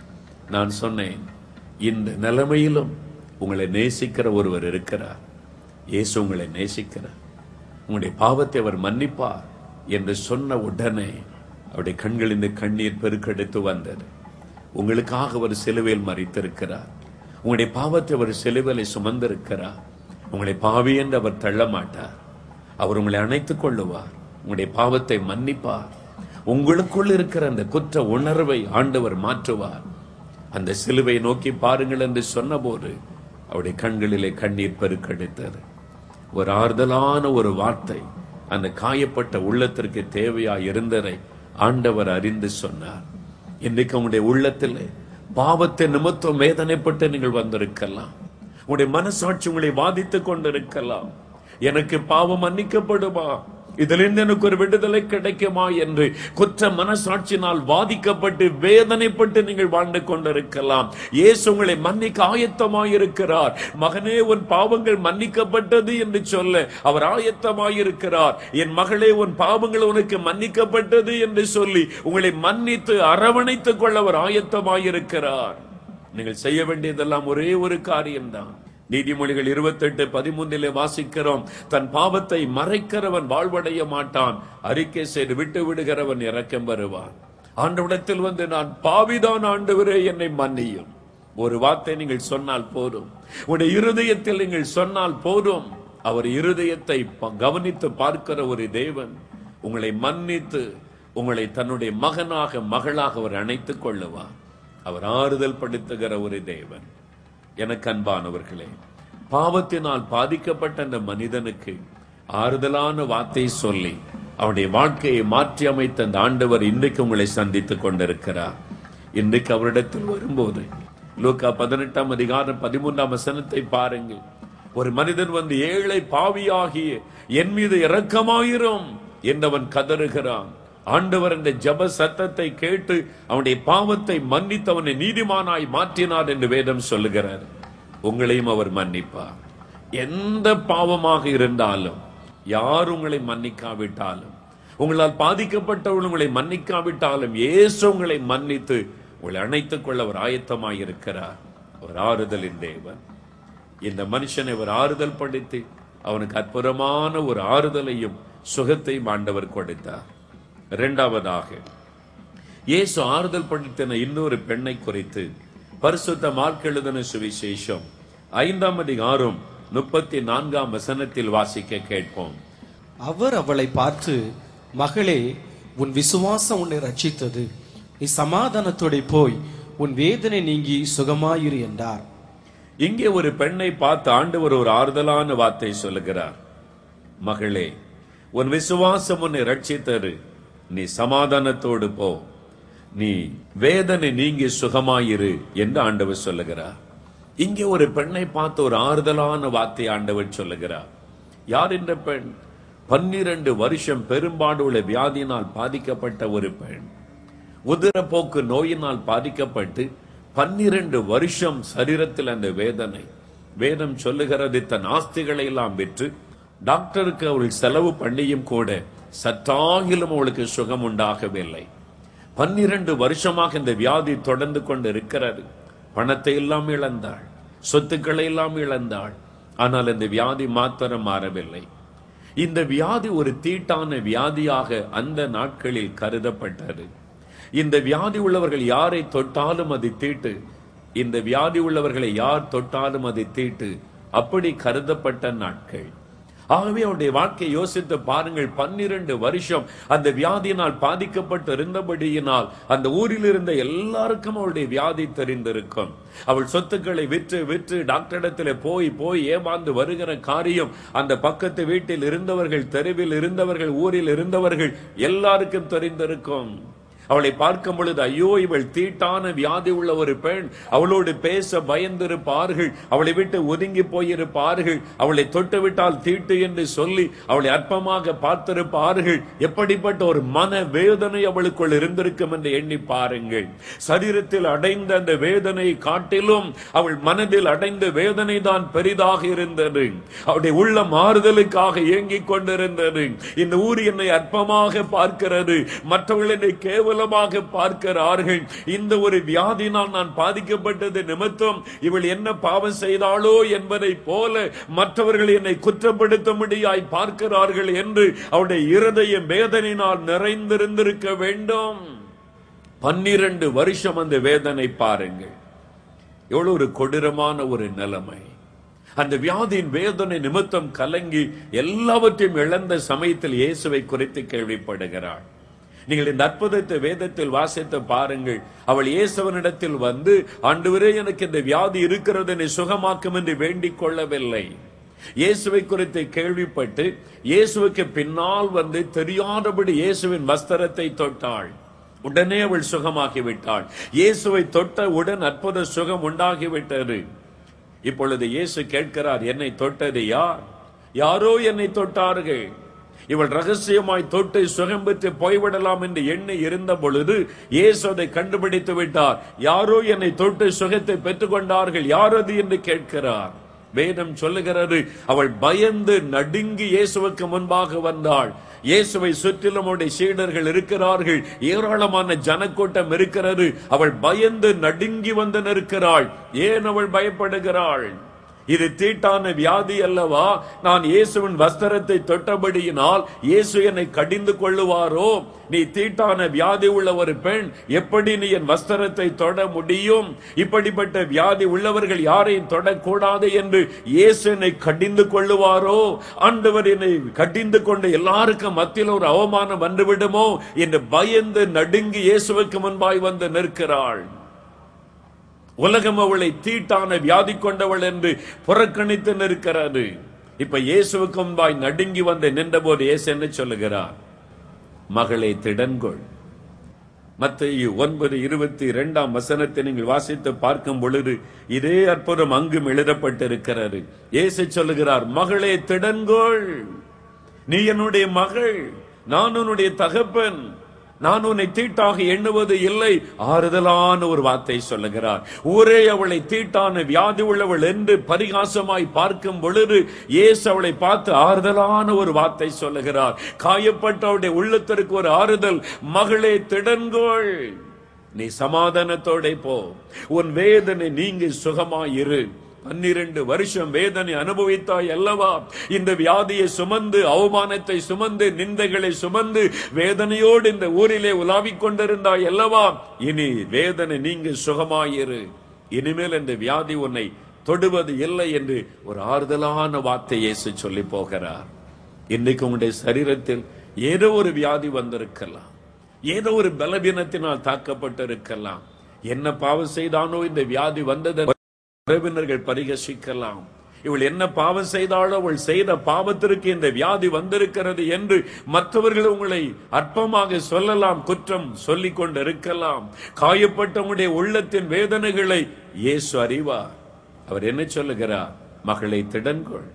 நான் சொன்னேன் இந்த நிலைமையிலும் உங்களை நேசிக்கிற ஒருவர் இருக்கிறார் இயேசு உங்களை நேசிக்கிறார் உங்களுடைய பாவத்தை அவர் மன்னிப்பார் என்று சொன்ன உடனே அவருடைய கண்களிலிருந்து கண்ணீர் பெருக்கெடுத்து வந்தது உங்களுக்காக அவர் சிலுவையில் மறித்திருக்கிறார் உங்களுடைய பாவத்தை அவர் சிலுவையில சுமந்திருக்கிறார் உங்களை பாவி என்று அவர் தள்ள மாட்டார் அவர் உங்களை அணைத்துக் கொள்ளுவார் உங்களுடைய பாவத்தை மன்னிப்பார் உங்களுக்குள் இருக்கிற அந்த குற்ற உணர்வை ஆண்டவர் மாற்றுவார் அந்த சிலுவை நோக்கி பாருங்கள் என்று சொன்னபோது அவருடைய கண்களிலே கண்ணீர் பெருக்கெடுத்தது ஒரு ஆறுதலான ஒரு வார்த்தை அந்த காயப்பட்ட உள்ளத்திற்கு தேவையா இருந்ததை ஆண்டவர் அறிந்து சொன்னார் இன்றைக்கு உங்களுடைய உள்ளத்தில் பாவத்தை நிமித்தம் வேதனைப்பட்டு நீங்கள் வந்திருக்கலாம் உங்களுடைய மனசாட்சி உங்களை வாதித்துக் கொண்டிருக்கலாம் எனக்கு பாவம் மன்னிக்கப்படுமா இதிலிருந்து எனக்கு ஒரு விடுதலை கிடைக்குமா என்று குற்ற மனசாட்சியினால் வாதிக்கப்பட்டு வேதனைப்பட்டு நீங்கள் வாழ்ந்து கொண்டிருக்கலாம் இயேசு உங்களை மன்னிக்க ஆயத்தமாயிருக்கிறார் மகனே உன் பாவங்கள் மன்னிக்கப்பட்டது என்று சொல்ல அவர் ஆயத்தமாயிருக்கிறார் என் மகளே உன் பாவங்கள் உனக்கு மன்னிக்கப்பட்டது என்று சொல்லி உங்களை மன்னித்து அரவணைத்துக் கொள்ள அவர் ஆயத்தமாயிருக்கிறார் நீங்கள் செய்ய வேண்டியதெல்லாம் ஒரே ஒரு காரியம்தான் நீதிமொழிகள் இருபத்தெட்டு பதிமூன்றிலே வாசிக்கிறோம் தன் பாவத்தை மறைக்கிறவன் வாழ்வடைய மாட்டான் அறிக்கை செய்து விட்டு விடுகிறவன் இறக்கம் வருவான் ஆண்டவிடத்தில் வந்து நான் பாவிதான் ஆண்டவரே என்னை மன்னியும் ஒரு வார்த்தை நீங்கள் சொன்னால் போதும் உடைய இருதயத்தில் நீங்கள் சொன்னால் போதும் அவர் இருதயத்தை ப- கவனித்து பார்க்கிற ஒரு தேவன் உங்களை மன்னித்து உங்களை தன்னுடைய மகனாக மகளாக அவர் அணைத்துக் கொள்ளுவார் அவர் ஆறுதல் படுத்துகிற ஒரு தேவன் எனக்கு அன்பானவர்களே பாவத்தினால் பாதிக்கப்பட்ட அந்த மனிதனுக்கு ஆறுதலான வார்த்தை சொல்லி அவனுடைய வாழ்க்கையை மாற்றி அமைத்த அந்த ஆண்டவர் இன்றைக்கு உங்களை சந்தித்துக் கொண்டிருக்கிறார் இன்றைக்கு அவரிடத்தில் வரும்போது லூக்கா பதினெட்டாம் அதிகாரம் பதிமூன்றாம் வசனத்தை பாருங்கள் ஒரு மனிதன் வந்து ஏழை பாவியாகிய என் மீது இரக்கமாயிரும் என்றவன் கதறுகிறான் ஆண்டவர் இந்த ஜப சத்தத்தை கேட்டு அவனுடைய பாவத்தை மன்னித்து அவனை நீதிமானாய் மாற்றினார் என்று வேதம் சொல்லுகிறார் உங்களையும் அவர் மன்னிப்பார் எந்த பாவமாக இருந்தாலும் யார் உங்களை மன்னிக்காவிட்டாலும் உங்களால் பாதிக்கப்பட்டவர்கள் உங்களை மன்னிக்காவிட்டாலும் இயேசு உங்களை மன்னித்து உங்களை அணைத்துக் கொள்ள அவர் ஆயத்தமாய் இருக்கிறார் அவர் ஆறுதலின் தேவன் இந்த மனுஷனை ஒரு ஆறுதல் படுத்தி அவனுக்கு அற்புதமான ஒரு ஆறுதலையும் சுகத்தையும் ஆண்டவர் கொடுத்தார் இரண்டாவதாக இயேசு ஆறுதல் படுத்தின இன்னொரு பெண்ணை குறித்து பரிசுத்த மார்க் எழுதின சுவிசேஷம் ஐந்தாம் அதிகாரம் முப்பத்தி நான்காம் வசனத்தில் வாசிக்க கேட்போம் அவர் அவளை பார்த்து மகளே உன் விசுவாசம் உன்னை ரட்சித்தது நீ சமாதானத்தோட போய் உன் வேதனை நீங்கி சுகமாயிரு என்றார் இங்கே ஒரு பெண்ணை பார்த்து ஆண்டவர் ஒரு ஆறுதலான வார்த்தை சொல்லுகிறார் மகளே உன் விசுவாசம் உன்னை ரட்சித்தரு நீ சமாதானத்தோடு போ நீ வேதனை நீங்கி சுகமாயிரு என்று ஆண்டவர் சொல்லுகிறார் இங்கே ஒரு பெண்ணை பார்த்து ஒரு ஆறுதலான வார்த்தை ஆண்டவர் சொல்லுகிறார் யார் இந்த பெண் பன்னிரண்டு வருஷம் பெரும்பாடு உள்ள வியாதியினால் பாதிக்கப்பட்ட ஒரு பெண் உதிரப்போக்கு நோயினால் பாதிக்கப்பட்டு பன்னிரண்டு வருஷம் சரீரத்தில் அந்த வேதனை வேதம் சொல்லுகிறது தன் ஆஸ்திகளை எல்லாம் விற்று டாக்டருக்கு அவள் செலவு பண்ணியும் கூட சற்றாகிலும் அவளுக்கு சுகம் உண்டாகவில்லை பன்னிரண்டு வருஷமாக இந்த வியாதி தொடர்ந்து கொண்டு இருக்கிறது பணத்தை எல்லாம் இழந்தாள் சொத்துக்களை எல்லாம் இழந்தாள் ஆனால் இந்த வியாதி மாத்திரம் மாறவில்லை இந்த வியாதி ஒரு தீட்டான வியாதியாக அந்த நாட்களில் கருதப்பட்டது இந்த வியாதி உள்ளவர்கள் யாரை தொட்டாலும் அது தீட்டு இந்த வியாதி உள்ளவர்களை யார் தொட்டாலும் அது தீட்டு அப்படி கருதப்பட்ட நாட்கள் ஆகவே அவருடைய வாழ்க்கையை யோசித்து பாருங்கள் பன்னிரண்டு வருஷம் அந்த வியாதியினால் பாதிக்கப்பட்டு இருந்தபடியினால் அந்த ஊரில் இருந்த எல்லாருக்கும் அவளுடைய வியாதி தெரிந்திருக்கும் அவள் சொத்துக்களை விற்று விற்று டாக்டரிடத்தில் போய் போய் ஏமாந்து வருகிற காரியம் அந்த பக்கத்து வீட்டில் இருந்தவர்கள் தெருவில் இருந்தவர்கள் ஊரில் இருந்தவர்கள் எல்லாருக்கும் தெரிந்திருக்கும் அவளை பார்க்கும் பொழுது ஐயோ இவள் தீட்டான வியாதி உள்ள ஒரு பெண் அவளோடு பேச பயந்திருப்பார்கள் அவளை விட்டு ஒதுங்கி போயிருப்பார்கள் அவளை தொட்டு விட்டால் தீட்டு என்று சொல்லி அவளை அற்பமாக பார்த்திருப்பார்கள் எப்படிப்பட்ட ஒரு மன வேதனை அவளுக்குள் இருந்திருக்கும் என்று எண்ணி பாருங்கள் சரீரத்தில் அடைந்த அந்த வேதனை காட்டிலும் அவள் மனதில் அடைந்த வேதனை தான் பெரிதாக இருந்தது அவளுடைய உள்ள மாறுதலுக்காக ஏங்கிக் கொண்டிருந்தது இந்த ஊர் என்னை அற்பமாக பார்க்கிறது மற்றவர்கள் என்னை கேவலமாக பார்க்கிறார்கள் இந்த ஒரு வியாதினால் நான் பாதிக்கப்பட்டது நிமித்தம் இவள் என்ன பாவம் செய்தாளோ என்பதை போல மற்றவர்கள் என்னை குற்றப்படுத்தும்படியாய் பார்க்கிறார்கள் என்று அவருடைய இருதய வேதனையினால் நிறைந்திருந்திருக்க வேண்டும் பன்னிரண்டு வருஷம் அந்த வேதனை பாருங்கள் எவ்வளவு ஒரு கொடூரமான ஒரு நிலைமை அந்த வியாதியின் வேதனை நிமித்தம் கலங்கி எல்லாவற்றையும் இழந்த சமயத்தில் இயேசுவை குறித்து கேள்விப்படுகிறாள் நீங்கள் இந்த அற்புதத்தை வேதத்தில் வாசித்து பாருங்கள் அவள் இயேசுவனிடத்தில் வந்து ஆண்டவரே எனக்கு இந்த வியாதி இருக்கிறது என்னை சுகமாக்கும் என்று வேண்டிக் கொள்ளவில்லை இயேசுவை குறித்து கேள்விப்பட்டு இயேசுவுக்கு பின்னால் வந்து தெரியாதபடி இயேசுவின் வஸ்திரத்தை தொட்டாள் உடனே அவள் சுகமாகி விட்டாள் இயேசுவை தொட்ட உடன் அற்புத சுகம் உண்டாகிவிட்டது இப்பொழுது இயேசு கேட்கிறார் என்னை தொட்டது யார் யாரோ என்னை தொட்டார்கள் இவள் ரகசியமாய் தொட்டு சுகம் பெற்று போய்விடலாம் என்று எண்ணி இருந்த பொழுது இயேசு அதை கண்டுபிடித்து விட்டார் யாரோ என்னை தொட்டு சுகத்தை பெற்றுக் கொண்டார்கள் யார் அது என்று கேட்கிறார் வேதம் சொல்லுகிறது அவள் பயந்து நடுங்கி இயேசுவுக்கு முன்பாக வந்தாள் இயேசுவை சுற்றிலும் அவருடைய சீடர்கள் இருக்கிறார்கள் ஏராளமான ஜனக்கூட்டம் இருக்கிறது அவள் பயந்து நடுங்கி வந்து நிற்கிறாள் ஏன் அவள் பயப்படுகிறாள் இது தீட்டான வியாதி அல்லவா நான் இயேசுவின் வஸ்திரத்தை தொட்டபடியினால் இயேசு என்னை கடிந்து கொள்ளுவாரோ நீ தீட்டான வியாதி உள்ள ஒரு பெண் எப்படி நீ என் வஸ்திரத்தை தொட முடியும் இப்படிப்பட்ட வியாதி உள்ளவர்கள் யாரையும் தொடக்கூடாது என்று இயேசு என்னை கடிந்து கொள்ளுவாரோ ஆண்டவர் என்னை கடிந்து கொண்டு எல்லாருக்கும் மத்தியில் ஒரு அவமானம் வந்துவிடுமோ என்று பயந்து நடுங்கி இயேசுவுக்கு முன்பாய் வந்து நிற்கிறாள் உலகம் அவளை தீட்டான வியாதி கொண்டவள் என்று புறக்கணித்து நிற்கிறது இப்ப இயேசுவுக்கு முன்பாய் நடுங்கி வந்து நின்றபோது இயேசு என்ன சொல்லுகிறார் மகளே திடன்கொள் மத்திய ஒன்பது இருபத்தி இரண்டாம் வசனத்தை நீங்கள் வாசித்து பார்க்கும் பொழுது இதே அற்புதம் அங்கும் எழுதப்பட்டிருக்கிறது இயேசு சொல்லுகிறார் மகளே திடன்கொள் நீ என்னுடைய மகள் நான் உன்னுடைய தகப்பன் நான் உன்னை தீட்டாக எண்ணுவது இல்லை ஆறுதலான ஒரு வார்த்தை சொல்லுகிறார் ஊரே அவளை தீட்டான வியாதி உள்ளவள் என்று பரிகாசமாய் பார்க்கும் பொழுது இயேசு அவளை பார்த்து ஆறுதலான ஒரு வார்த்தை சொல்லுகிறார் காயப்பட்ட அவளுடைய உள்ளத்திற்கு ஒரு ஆறுதல் மகளே திடன்கோள் நீ சமாதானத்தோட போ உன் வேதனை நீங்கி சுகமாயிரு பன்னிரண்டு வருஷம் வேதனை அனுபவித்தாய் அல்லவா இந்த வியாதியை சுமந்து அவமானத்தை சுமந்து நிந்தைகளை சுமந்து வேதனையோடு இந்த ஊரிலே உலாவிக் கொண்டிருந்தாய் அல்லவா இனி வேதனை நீங்க சுகமாயிரு இனிமேல் இந்த வியாதி உன்னை தொடுவது இல்லை என்று ஒரு ஆறுதலான வார்த்தை இயேசு சொல்லி போகிறார் இன்னைக்கு உங்களுடைய சரீரத்தில் ஏதோ ஒரு வியாதி வந்திருக்கலாம் ஏதோ ஒரு பலவீனத்தினால் தாக்கப்பட்டிருக்கலாம் என்ன பாவம் செய்தானோ இந்த வியாதி வந்தது உறவினர்கள் பரிகசிக்கலாம் இவள் என்ன பாவம் செய்தாளோ அவள் செய்த பாவத்திற்கு இந்த வியாதி வந்திருக்கிறது என்று மற்றவர்கள் உங்களை அற்பமாக சொல்லலாம் குற்றம் சொல்லிக் கொண்டிருக்கலாம் காயப்பட்டவங்களுடைய உள்ளத்தின் வேதனைகளை இயேசு அறிவார் அவர் என்ன சொல்லுகிறார் மகளை திடன்கொள்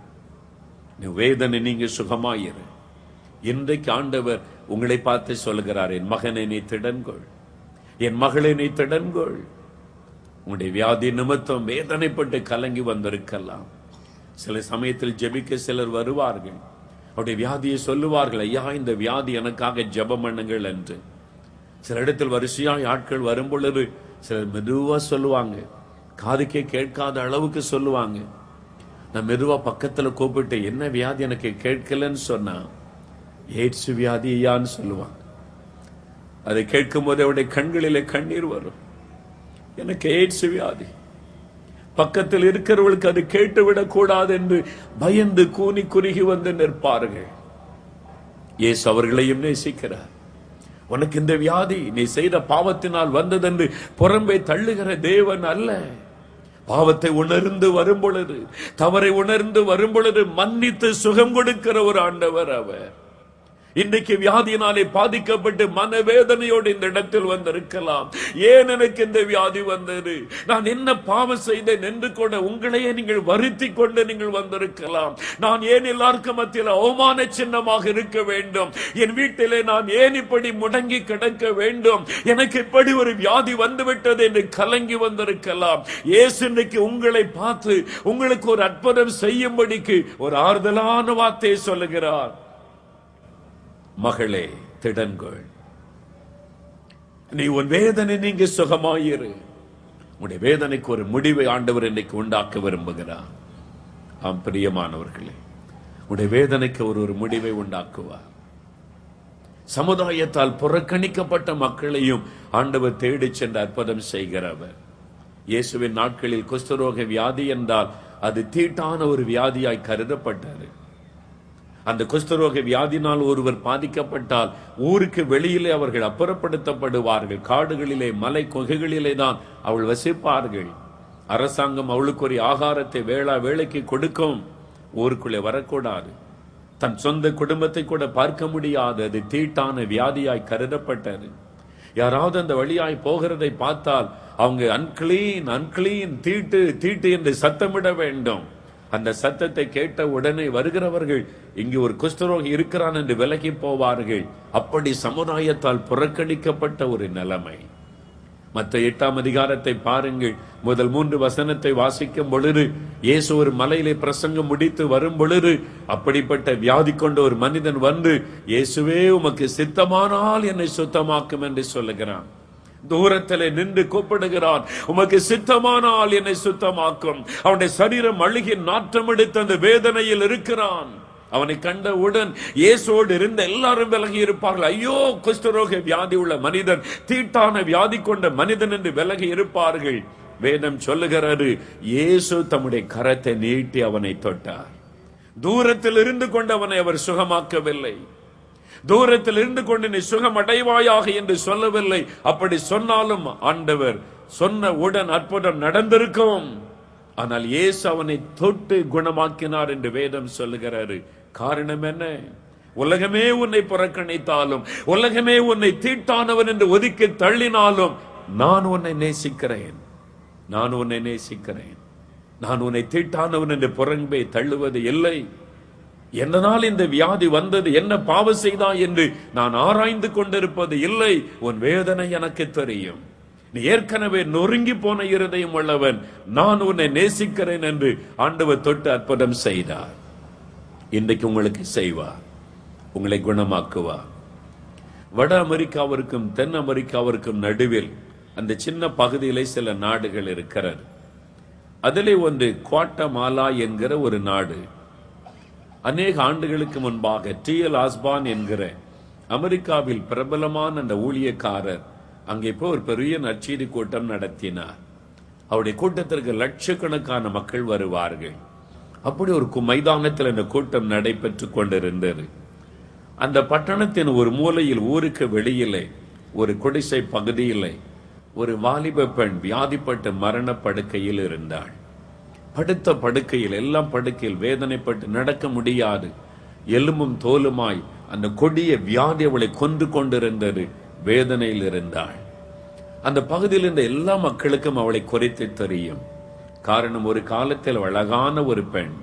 நீ வேதனை நீங்க சுகமாயிரு இன்றைக்கு ஆண்டவர் உங்களை பார்த்து சொல்லுகிறார் என் மகனை நீ திடன்கொள் என் மகளை நீ திடன்கொள் உங்களுடைய வியாதி நிமித்தம் வேதனைப்பட்டு கலங்கி வந்திருக்கலாம் சில சமயத்தில் ஜெபிக்க சிலர் வருவார்கள் அவருடைய வியாதியை சொல்லுவார்கள் ஐயா இந்த வியாதி எனக்காக ஜெபம் பண்ணுங்கள் என்று சில இடத்தில் வரிசையாய் ஆட்கள் வரும் பொழுது சிலர் மெதுவா சொல்லுவாங்க காதுக்கே கேட்காத அளவுக்கு சொல்லுவாங்க நான் மெதுவா பக்கத்துல கூப்பிட்டு என்ன வியாதி எனக்கு கேட்கலன்னு சொன்னா எய்ட்ஸ் வியாதி ஐயான்னு சொல்லுவாங்க அதை கேட்கும் போது அவருடைய கண்களிலே கண்ணீர் வரும் எனக்கு எய்ட்ஸ் வியாதி பக்கத்தில் இருக்கிறவர்களுக்கு அது கேட்டுவிடக் கூடாது என்று பயந்து கூனி குறுகி வந்து நிற்பார்கள் இயேசு அவர்களையும் நேசிக்கிறார் உனக்கு இந்த வியாதி நீ செய்த பாவத்தினால் வந்ததென்று புறம்பே தள்ளுகிற தேவன் அல்ல பாவத்தை உணர்ந்து வரும் பொழுது தவறை உணர்ந்து வரும் பொழுது மன்னித்து சுகம் கொடுக்கிற ஒரு ஆண்டவர் அவர் இன்றைக்கு வியாதியினாலே பாதிக்கப்பட்டு மனவேதனையோடு இந்த இடத்தில் வந்திருக்கலாம் ஏன் எனக்கு இந்த வியாதி வந்தது நான் என்ன பாவம் செய்தேன் என்று கூட உங்களையே நீங்கள் வருத்தி கொண்டு நீங்கள் வந்திருக்கலாம் நான் ஏன் எல்லாருக்கும் மத்தியில் அவமான சின்னமாக இருக்க வேண்டும் என் வீட்டிலே நான் ஏன் இப்படி முடங்கி கிடக்க வேண்டும் எனக்கு இப்படி ஒரு வியாதி வந்துவிட்டது என்று கலங்கி வந்திருக்கலாம் இயேசு இன்றைக்கு உங்களை பார்த்து உங்களுக்கு ஒரு அற்புதம் செய்யும்படிக்கு ஒரு ஆறுதலான வார்த்தையை சொல்லுகிறார் மகளே திடன்கொள் நீ உன் வேதனை நீங்க சுகமாயிரு உன்னுடைய வேதனைக்கு ஒரு முடிவை ஆண்டவர் இன்னைக்கு உண்டாக்க விரும்புகிறார் ஆம் பிரியமானவர்களே உன்னுடைய வேதனைக்கு ஒரு ஒரு முடிவை உண்டாக்குவார் சமுதாயத்தால் புறக்கணிக்கப்பட்ட மக்களையும் ஆண்டவர் தேடிச் சென்று அற்புதம் செய்கிறவர் இயேசுவின் நாட்களில் குஷ்டரோக வியாதி என்றால் அது தீட்டான ஒரு வியாதியாய் கருதப்பட்டது அந்த குஷ்டரோக வியாதினால் ஒருவர் பாதிக்கப்பட்டால் ஊருக்கு வெளியிலே அவர்கள் அப்புறப்படுத்தப்படுவார்கள் காடுகளிலே மலை குகைகளிலே தான் அவள் வசிப்பார்கள் அரசாங்கம் அவளுக்கு ஒரு ஆகாரத்தை வேளா வேலைக்கு கொடுக்கும் ஊருக்குள்ளே வரக்கூடாது தன் சொந்த குடும்பத்தை கூட பார்க்க முடியாது அது தீட்டான வியாதியாய் கருதப்பட்டது யாராவது அந்த வழியாய் போகிறதை பார்த்தால் அவங்க அன்கிளீன் அன்கிளீன் தீட்டு தீட்டு என்று சத்தமிட வேண்டும் அந்த சத்தத்தை கேட்ட உடனே வருகிறவர்கள் இங்கு ஒரு குஷ்டரோகி இருக்கிறான் என்று விலகி போவார்கள் அப்படி சமுதாயத்தால் புறக்கணிக்கப்பட்ட ஒரு நிலைமை மற்ற எட்டாம் அதிகாரத்தை பாருங்கள் முதல் மூன்று வசனத்தை வாசிக்கும் பொழுது இயேசு ஒரு மலையிலே பிரசங்கம் முடித்து வரும் பொழுது அப்படிப்பட்ட வியாதி கொண்ட ஒரு மனிதன் வந்து இயேசுவே உமக்கு சித்தமானால் என்னை சுத்தமாக்கும் என்று சொல்லுகிறான் தூரத்திலே நின்று கூப்பிடுகிறான் உமக்கு சித்தமானால் என்னை சுத்தமாக்கும் அவனுடைய சரீரம் அழுகி நாற்றம் எடுத்து அந்த வேதனையில் இருக்கிறான் அவனை கண்டவுடன் இயேசோடு இருந்த எல்லாரும் விலகி இருப்பார்கள் ஐயோ குஷ்டரோக வியாதி உள்ள மனிதன் தீட்டான வியாதி கொண்ட மனிதன் என்று விலகி இருப்பார்கள் வேதம் சொல்லுகிறது இயேசு தம்முடைய கரத்தை நீட்டி அவனை தொட்டார் தூரத்தில் இருந்து கொண்டு அவனை அவர் சுகமாக்கவில்லை தூரத்தில் இருந்து கொண்டு நீ சுகம் அடைவாயாக என்று சொல்லவில்லை அப்படி சொன்னாலும் ஆண்டவர் சொன்ன உடன் அற்புதம் நடந்திருக்கும் ஆனால் இயேசு அவனை தொட்டு குணமாக்கினார் என்று வேதம் சொல்லுகிறாரு காரணம் என்ன உலகமே உன்னை புறக்கணித்தாலும் உலகமே உன்னை தீட்டானவன் என்று ஒதுக்கி தள்ளினாலும் நான் உன்னை நேசிக்கிறேன் நான் உன்னை நேசிக்கிறேன் நான் உன்னை தீட்டானவன் என்று புறம்பே தள்ளுவது இல்லை என்னனால் இந்த வியாதி வந்தது என்ன பாவம் செய்தா என்று நான் ஆராய்ந்து கொண்டிருப்பது இல்லை உன் வேதனை எனக்கு தெரியும் நீ ஏற்கனவே நொறுங்கி போன இருதயம் உள்ளவன் நான் உன்னை நேசிக்கிறேன் என்று ஆண்டவர் தொட்டு அற்புதம் செய்தார் இன்றைக்கு உங்களுக்கு செய்வார் உங்களை குணமாக்குவார் வட அமெரிக்காவிற்கும் தென் அமெரிக்காவிற்கும் நடுவில் அந்த சின்ன பகுதியிலே சில நாடுகள் இருக்கிறது அதிலே ஒன்று குவாட்டமாலா என்கிற ஒரு நாடு அநேக ஆண்டுகளுக்கு முன்பாக டி எல் ஆஸ்பான் என்கிற அமெரிக்காவில் பிரபலமான அந்த ஊழியக்காரர் அங்கே போய் ஒரு பெரிய நற்செய்தி கூட்டம் நடத்தினார் அவருடைய கூட்டத்திற்கு லட்சக்கணக்கான மக்கள் வருவார்கள் அப்படி ஒரு கு- மைதானத்தில் அந்த கூட்டம் நடைபெற்று கொண்டிருந்தது அந்த பட்டணத்தின் ஒரு மூலையில் ஊருக்கு வெளியிலே ஒரு குடிசை பகுதியிலே ஒரு வாலிப பெண் வியாதிப்பட்ட மரண படுக்கையில் இருந்தாள் படுத்த படுக்கையில் எல்லாம் படுக்கையில் வேதனைப்பட்டு நடக்க முடியாது எலும்பும் தோலுமாய் அந்த கொடிய வியாதி அவளை கொன்று கொண்டிருந்தது வேதனையில் இருந்தாள் அந்த பகுதியில் இருந்த எல்லா மக்களுக்கும் அவளை குறைத்து தெரியும் காரணம் ஒரு காலத்தில் அவள் அழகான ஒரு பெண்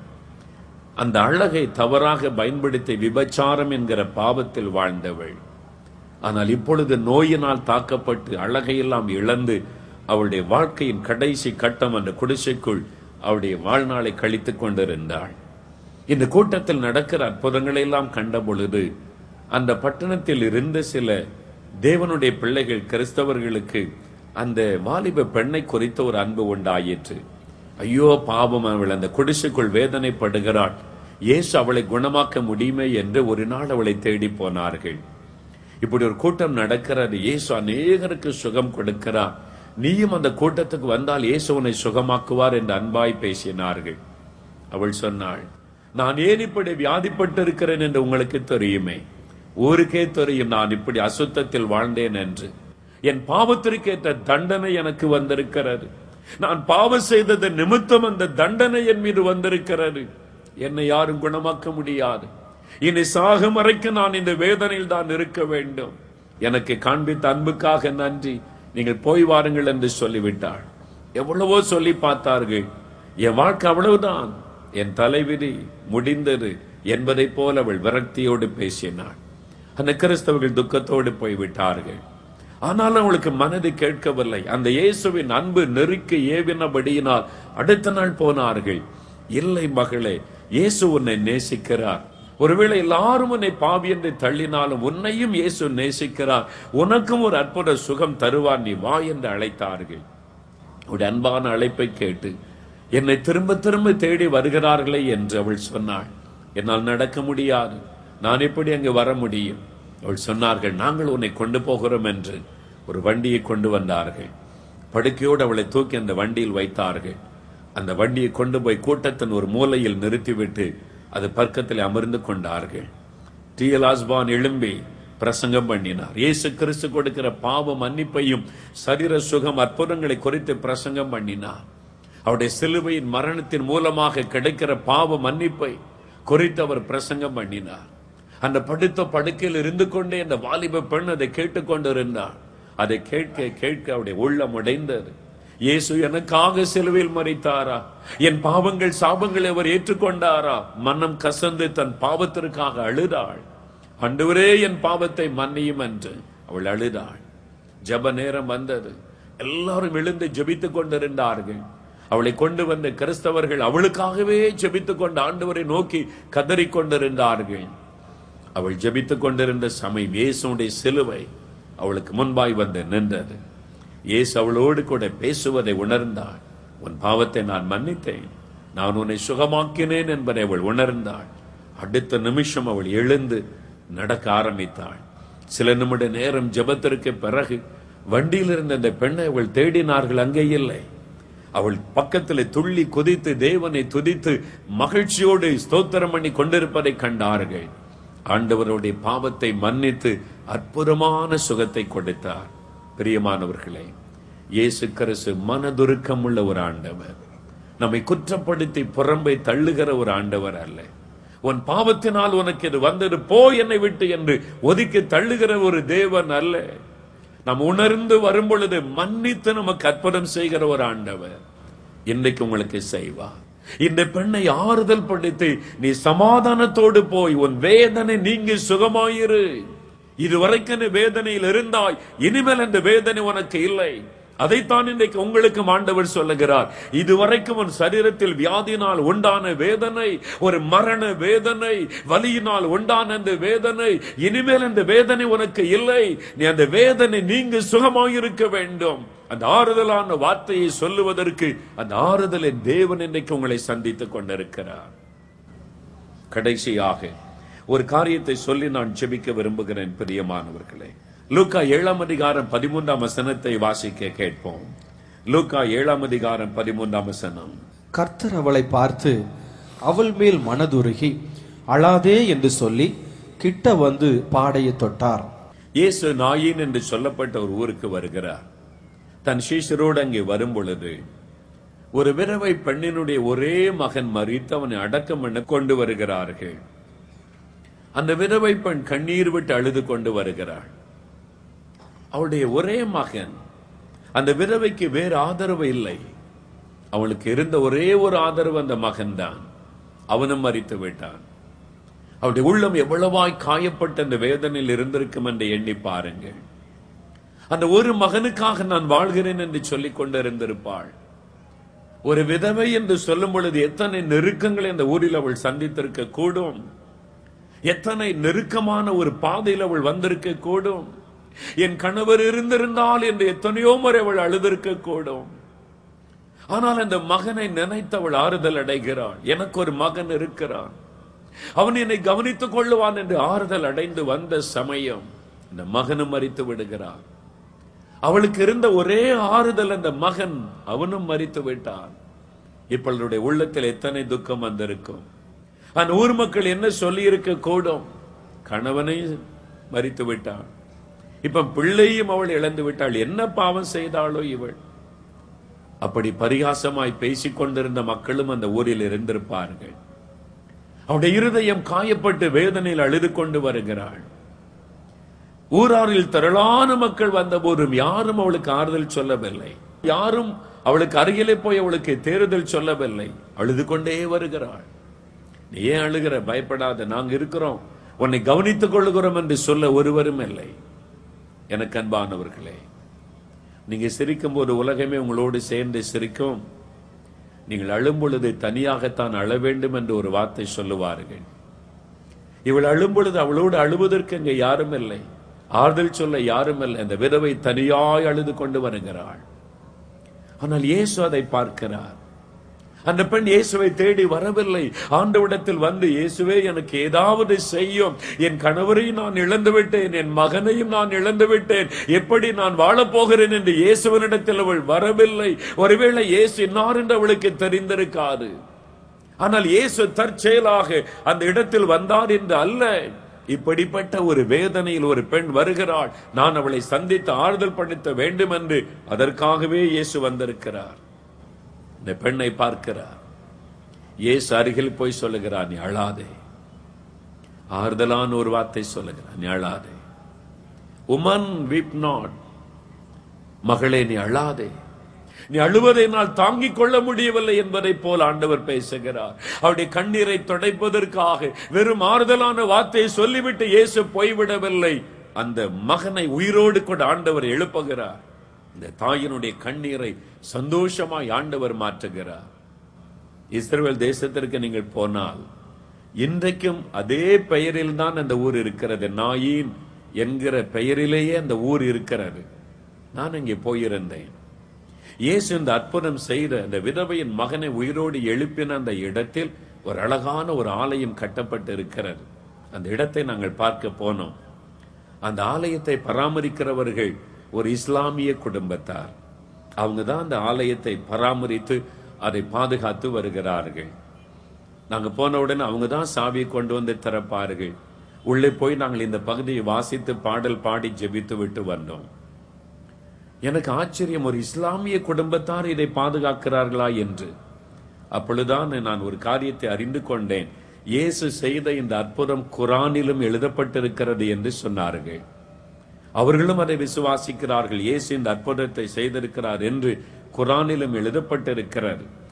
அந்த அழகை தவறாக பயன்படுத்தி விபச்சாரம் என்கிற பாவத்தில் வாழ்ந்தவள் ஆனால் இப்பொழுது நோயினால் தாக்கப்பட்டு அழகையெல்லாம் இழந்து அவளுடைய வாழ்க்கையின் கடைசி கட்டம் அந்த குடிசைக்குள் அவளுடைய வாழ்நாளை கழித்துக் கொண்டிருந்தாள் இந்த கூட்டத்தில் நடக்கிற அற்புதங்களை எல்லாம் கண்ட பொழுது அந்த பட்டணத்தில் இருந்த சில தேவனுடைய பிள்ளைகள் கிறிஸ்தவர்களுக்கு அந்த வாலிப பெண்ணை குறித்த ஒரு அன்பு உண்டாயிற்று ஐயோ பாவம் அவள் அந்த குடிசைக்குள் வேதனைப்படுகிறாள் இயேசு அவளை குணமாக்க முடியுமே என்று ஒரு நாள் அவளை தேடி போனார்கள் இப்படி ஒரு கூட்டம் நடக்கிறது இயேசு அநேகருக்கு சுகம் கொடுக்கிறார் நீயும் அந்த கூட்டத்துக்கு வந்தால் இயேசு உன்னை சுகமாக்குவார் என்று அன்பாய் பேசினார்கள் அவள் சொன்னாள் நான் ஏன் இப்படி வியாதிப்பட்டு இருக்கிறேன் என்று உங்களுக்கு தெரியுமே ஊருக்கே தெரியும் நான் இப்படி அசுத்தத்தில் வாழ்ந்தேன் என்று என் பாவத்திற்கேற்ற தண்டனை எனக்கு வந்திருக்கிறது நான் பாவம் செய்தது நிமித்தம் அந்த தண்டனை என் மீது வந்திருக்கிறது என்னை யாரும் குணமாக்க முடியாது இனி சாகும் வரைக்கும் நான் இந்த வேதனையில் தான் இருக்க வேண்டும் எனக்கு காண்பித்த அன்புக்காக நன்றி நீங்கள் போய் வாருங்கள் என்று சொல்லிவிட்டாள் எவ்வளவோ சொல்லி பார்த்தார்கள் என் வாழ்க்கை அவ்வளவுதான் என் தலைவிதி முடிந்தது என்பதைப் போல அவள் விரக்தியோடு பேசினாள் அந்த கிறிஸ்தவர்கள் துக்கத்தோடு போய்விட்டார்கள் ஆனால் அவளுக்கு மனது கேட்கவில்லை அந்த இயேசுவின் அன்பு நெருக்கி ஏவினபடியினால் அடுத்த நாள் போனார்கள் இல்லை மகளே இயேசு உன்னை நேசிக்கிறார் ஒருவேளை எல்லாரும் உன்னை பாவி என்று தள்ளினாலும் உன்னையும் இயேசு நேசிக்கிறார் உனக்கும் ஒரு அற்புத சுகம் தருவார் நீ வா என்று அழைத்தார்கள் உடைய அன்பான அழைப்பை கேட்டு என்னை திரும்ப திரும்ப தேடி வருகிறார்களே என்று அவள் சொன்னாள் என்னால் நடக்க முடியாது நான் எப்படி அங்கு வர முடியும் அவள் சொன்னார்கள் நாங்கள் உன்னை கொண்டு போகிறோம் என்று ஒரு வண்டியை கொண்டு வந்தார்கள் படுக்கையோடு அவளை தூக்கி அந்த வண்டியில் வைத்தார்கள் அந்த வண்டியை கொண்டு போய் கூட்டத்தின் ஒரு மூலையில் நிறுத்திவிட்டு அது பக்கத்தில் அமர்ந்து கொண்டார்கள் டி எல் ஆஸ்பான் எழும்பி பிரசங்கம் பண்ணினார் இயேசு கிறிஸ்து கொடுக்கிற பாவ மன்னிப்பையும் சரீர சுகம் அற்புதங்களை குறித்து பிரசங்கம் பண்ணினார் அவருடைய சிலுவையின் மரணத்தின் மூலமாக கிடைக்கிற பாவ மன்னிப்பை குறித்து அவர் பிரசங்கம் பண்ணினார் அந்த படுத்த படுக்கையில் இருந்து கொண்டே அந்த வாலிப பெண் அதை கேட்டுக்கொண்டிருந்தார் அதை கேட்க கேட்க அவருடைய உள்ளம் உடைந்தது இயேசு எனக்காக சிலுவையில் மறித்தாரா என் பாவங்கள் சாபங்களை அவர் ஏற்றுக்கொண்டாரா மனம் கசந்து தன் பாவத்திற்காக அழுதாள் ஆண்டவரே என் பாவத்தை மன்னியும் என்று அவள் அழுதாள் ஜெப நேரம் வந்தது எல்லாரும் எழுந்து ஜெபித்துக் கொண்டிருந்தார்கள் அவளை கொண்டு வந்த கிறிஸ்தவர்கள் அவளுக்காகவே ஜெபித்துக் கொண்டு ஆண்டவரை நோக்கி கதறிக் கொண்டிருந்தார்கள் அவள் ஜெபித்துக் கொண்டிருந்த சமயம் இயேசுடைய சிலுவை அவளுக்கு முன்பாய் வந்து நின்றது இயேசு அவளோடு கூட பேசுவதை உணர்ந்தாள் உன் பாவத்தை நான் மன்னித்தேன் நான் உன்னை சுகமாக்கினேன் என்பதை அவள் உணர்ந்தாள் அடுத்த நிமிஷம் அவள் எழுந்து நடக்க ஆரம்பித்தாள் சில நிமிட நேரம் ஜெபத்திற்கு பிறகு வண்டியில் இருந்த அந்த பெண்ணை அவள் தேடினார்கள் அங்கே இல்லை அவள் பக்கத்தில் துள்ளி குதித்து தேவனை துதித்து மகிழ்ச்சியோடு ஸ்தோத்திரம் பண்ணி கொண்டிருப்பதை கண்டார்கள் ஆண்டவருடைய பாவத்தை மன்னித்து அற்புதமான சுகத்தை கொடுத்தார் பிரியமானவர்களே இயேசு கிறிஸ்து மனதுருக்கம் உள்ள ஒரு ஆண்டவர் நம்மை குற்றப்படுத்தி புறம்பை தள்ளுகிற ஒரு ஆண்டவர் அல்ல உன் பாவத்தினால் உனக்கு இது வந்தது போ என்னை விட்டு என்று ஒதுக்கி தள்ளுகிற ஒரு தேவன் அல்ல நாம் உணர்ந்து வரும் பொழுது மன்னித்து நமக்கு அற்புதம் செய்கிற ஒரு ஆண்டவர் இன்னைக்கு உங்களுக்கு செய்வார் இந்த பெண்ணை ஆறுதல் படுத்தி நீ சமாதானத்தோடு போய் உன் வேதனை நீங்கி சுகமாயிரு இதுவரைக்கும் நீ வேதனையில் இருந்தாய் இனிமேல் அந்த வேதனை உனக்கு இல்லை அதைத்தான் இன்றைக்கு உங்களுக்கு ஆண்டவர் சொல்லுகிறார் இதுவரைக்கும் உன் சரீரத்தில் வியாதியினால் உண்டான வேதனை ஒரு மரண வேதனை வலியினால் உண்டான அந்த வேதனை இனிமேல் அந்த வேதனை உனக்கு இல்லை நீ அந்த வேதனை நீங்க சுகமாயிருக்க வேண்டும் அந்த ஆறுதலான வார்த்தையை சொல்லுவதற்கு அந்த ஆறுதலின் தேவன் இன்றைக்கு உங்களை சந்தித்துக் கொண்டிருக்கிறார் கடைசியாக ஒரு காரியத்தை சொல்லி நான் ஜெபிக்க விரும்புகிறேன் பிரியமானவர்களே லூக்கா ஏழாம் அதிகாரம் பதிமூன்றாம் வசனத்தை வாசிக்க கேட்போம் லூக்கா ஏழாம் அதிகாரம் பதிமூன்றாம் வசனம் கர்த்தர் அவளை பார்த்து அவள் மேல் மனதுருகி அழாதே என்று சொல்லி கிட்ட வந்து பாடையை தொட்டார் இயேசு நாயின் என்று சொல்லப்பட்ட ஒரு ஊருக்கு வருகிறார் தன் சீஷரோடு அங்கே வரும் பொழுது ஒரு விரவை பெண்ணினுடைய ஒரே மகன் மறித்து அவனை அடக்கம் பண்ண கொண்டு வருகிறார்கள் அந்த விதவை பெண் கண்ணீர் விட்டு அழுது கொண்டு வருகிறாள் அவளுடைய ஒரே மகன் அந்த விதவைக்கு வேறு ஆதரவு இல்லை அவளுக்கு இருந்த ஒரே ஒரு ஆதரவு அந்த மகன்தான் அவனும் மறித்து விட்டான் அவருடைய உள்ளம் எவ்வளவாய் காயப்பட்ட அந்த வேதனையில் இருந்திருக்கும் என்று எண்ணி பாருங்கள் அந்த ஒரு மகனுக்காக நான் வாழ்கிறேன் என்று சொல்லிக் கொண்டிருந்திருப்பாள் ஒரு விதவை என்று சொல்லும் பொழுது எத்தனை நெருக்கங்களை அந்த ஊரில் அவள் சந்தித்திருக்க கூடும் எத்தனை நெருக்கமான ஒரு பாதையில் அவள் வந்திருக்க கூடும் என் கணவர் இருந்திருந்தால் என்று எத்தனையோ முறை அவள் அழுதிருக்க கூடும் ஆனால் அந்த மகனை நினைத்து அவள் ஆறுதல் அடைகிறாள் எனக்கு ஒரு மகன் இருக்கிறான் அவன் என்னை கவனித்துக் கொள்ளுவான் என்று ஆறுதல் அடைந்து வந்த சமயம் அந்த மகனும் மறித்து விடுகிறான் அவளுக்கு இருந்த ஒரே ஆறுதல் அந்த மகன் அவனும் மறித்து விட்டான் இப்பொழுடைய உள்ளத்தில் எத்தனை துக்கம் வந்திருக்கும் அந்த ஊர் மக்கள் என்ன சொல்லி இருக்க கூடும் கணவனை மறித்து விட்டான் இப்ப பிள்ளையும் அவள் இழந்து விட்டாள் என்ன பாவம் செய்தாளோ இவள் அப்படி பரிகாசமாய் பேசிக் கொண்டிருந்த மக்களும் அந்த ஊரில் இருந்திருப்பார்கள் அவருடைய இருதயம் காயப்பட்டு வேதனையில் அழுது கொண்டு வருகிறாள் ஊராரில் திரளான மக்கள் வந்த போதும் யாரும் அவளுக்கு ஆறுதல் சொல்லவில்லை யாரும் அவளுக்கு அருகிலே போய் அவளுக்கு தேறுதல் சொல்லவில்லை அழுது கொண்டே வருகிறாள் நீ ஏன் அழுகிற பயப்படாத நாங்க இருக்கிறோம் உன்னை கவனித்துக் கொள்ளுகிறோம் என்று சொல்ல ஒருவரும் இல்லை எனக்கு அன்பானவர்களே நீங்க சிரிக்கும் போது உலகமே உங்களோடு சேர்ந்து சிரிக்கும் நீங்கள் அழும் பொழுது தனியாகத்தான் அழ வேண்டும் என்று ஒரு வார்த்தை சொல்லுவார்கள் இவள் அழும் பொழுது அவளோடு அழுவதற்கு அங்கே யாரும் இல்லை ஆறுதல் சொல்ல யாரும் இல்லை அந்த விதவை தனியாய் அழுது கொண்டு வருகிறாள் ஆனால் இயேசு அதை பார்க்கிறார் அந்த பெண் இயேசுவை தேடி வரவில்லை ஆண்டவிடத்தில் வந்து இயேசுவே எனக்கு ஏதாவது செய்யும் என் கணவரை நான் இழந்து விட்டேன் என் மகனையும் நான் இழந்து விட்டேன் எப்படி நான் வாழப் போகிறேன் என்று இயேசுவனிடத்தில் அவள் வரவில்லை ஒருவேளை இயேசு இன்னார் என்று அவளுக்கு தெரிந்திருக்காது ஆனால் இயேசு தற்செயலாக அந்த இடத்தில் வந்தார் என்று அல்ல இப்படிப்பட்ட ஒரு வேதனையில் ஒரு பெண் வருகிறாள் நான் அவளை சந்தித்து ஆறுதல் படுத்த வேண்டும் என்று அதற்காகவே இயேசு வந்திருக்கிறார் இந்த பெண்ணை பார்க்கிறார் இயேசு அருகில் போய் சொல்லுகிறார் நீ அழாதே ஆறுதலான ஒரு வார்த்தை சொல்லுகிறார் நீ அழாதே உமன் வீப் நாட் மகளே நீ அழாதே நீ அழுவதை நான் தாங்கிக் கொள்ள முடியவில்லை என்பதை போல் ஆண்டவர் பேசுகிறார் அவருடைய கண்ணீரை துடைப்பதற்காக வெறும் ஆறுதலான வார்த்தையை சொல்லிவிட்டு இயேசு போய்விடவில்லை அந்த மகனை உயிரோடு கூட ஆண்டவர் எழுப்புகிறார் இந்த தாயினுடைய கண்ணீரை சந்தோஷமாய் ஆண்டவர் மாற்றுகிறார் இஸ்ரேல் தேசத்திற்கு நீங்கள் போனால் இன்றைக்கும் அதே பெயரில் தான் அந்த ஊர் இருக்கிறது நாயின் என்கிற பெயரிலேயே அந்த ஊர் இருக்கிறது நான் அங்கே போயிருந்தேன் இயேசு இந்த அற்புதம் செய்த அந்த விதவையின் மகனை உயிரோடு எழுப்பின அந்த இடத்தில் ஒரு அழகான ஒரு ஆலயம் கட்டப்பட்டு இருக்கிறது அந்த இடத்தை நாங்கள் பார்க்க போனோம் அந்த ஆலயத்தை பராமரிக்கிறவர்கள் ஒரு இஸ்லாமிய குடும்பத்தார் அவங்க தான் அந்த ஆலயத்தை பராமரித்து அதை பாதுகாத்து வருகிறார்கள் நாங்க போன உடனே அவங்க தான் சாவியை கொண்டு வந்து திறப்பார்கள் உள்ளே போய் நாங்கள் இந்த பகுதியை வாசித்து பாடல் பாடி ஜெபித்து விட்டு வந்தோம் எனக்கு ஆச்சரியம் ஒரு இஸ்லாமிய குடும்பத்தார் இதை பாதுகாக்கிறார்களா என்று அப்பொழுதுதான் நான் ஒரு காரியத்தை அறிந்து கொண்டேன் இயேசு செய்த இந்த அற்புதம் குரானிலும் எழுதப்பட்டிருக்கிறது என்று சொன்னார்கள் அவர்களும் அதை விசுவாசிக்கிறார்கள் இயேசு இந்த அற்புதத்தை செய்திருக்கிறார் என்று குரானிலும் எழுதப்பட்டிருக்கிறது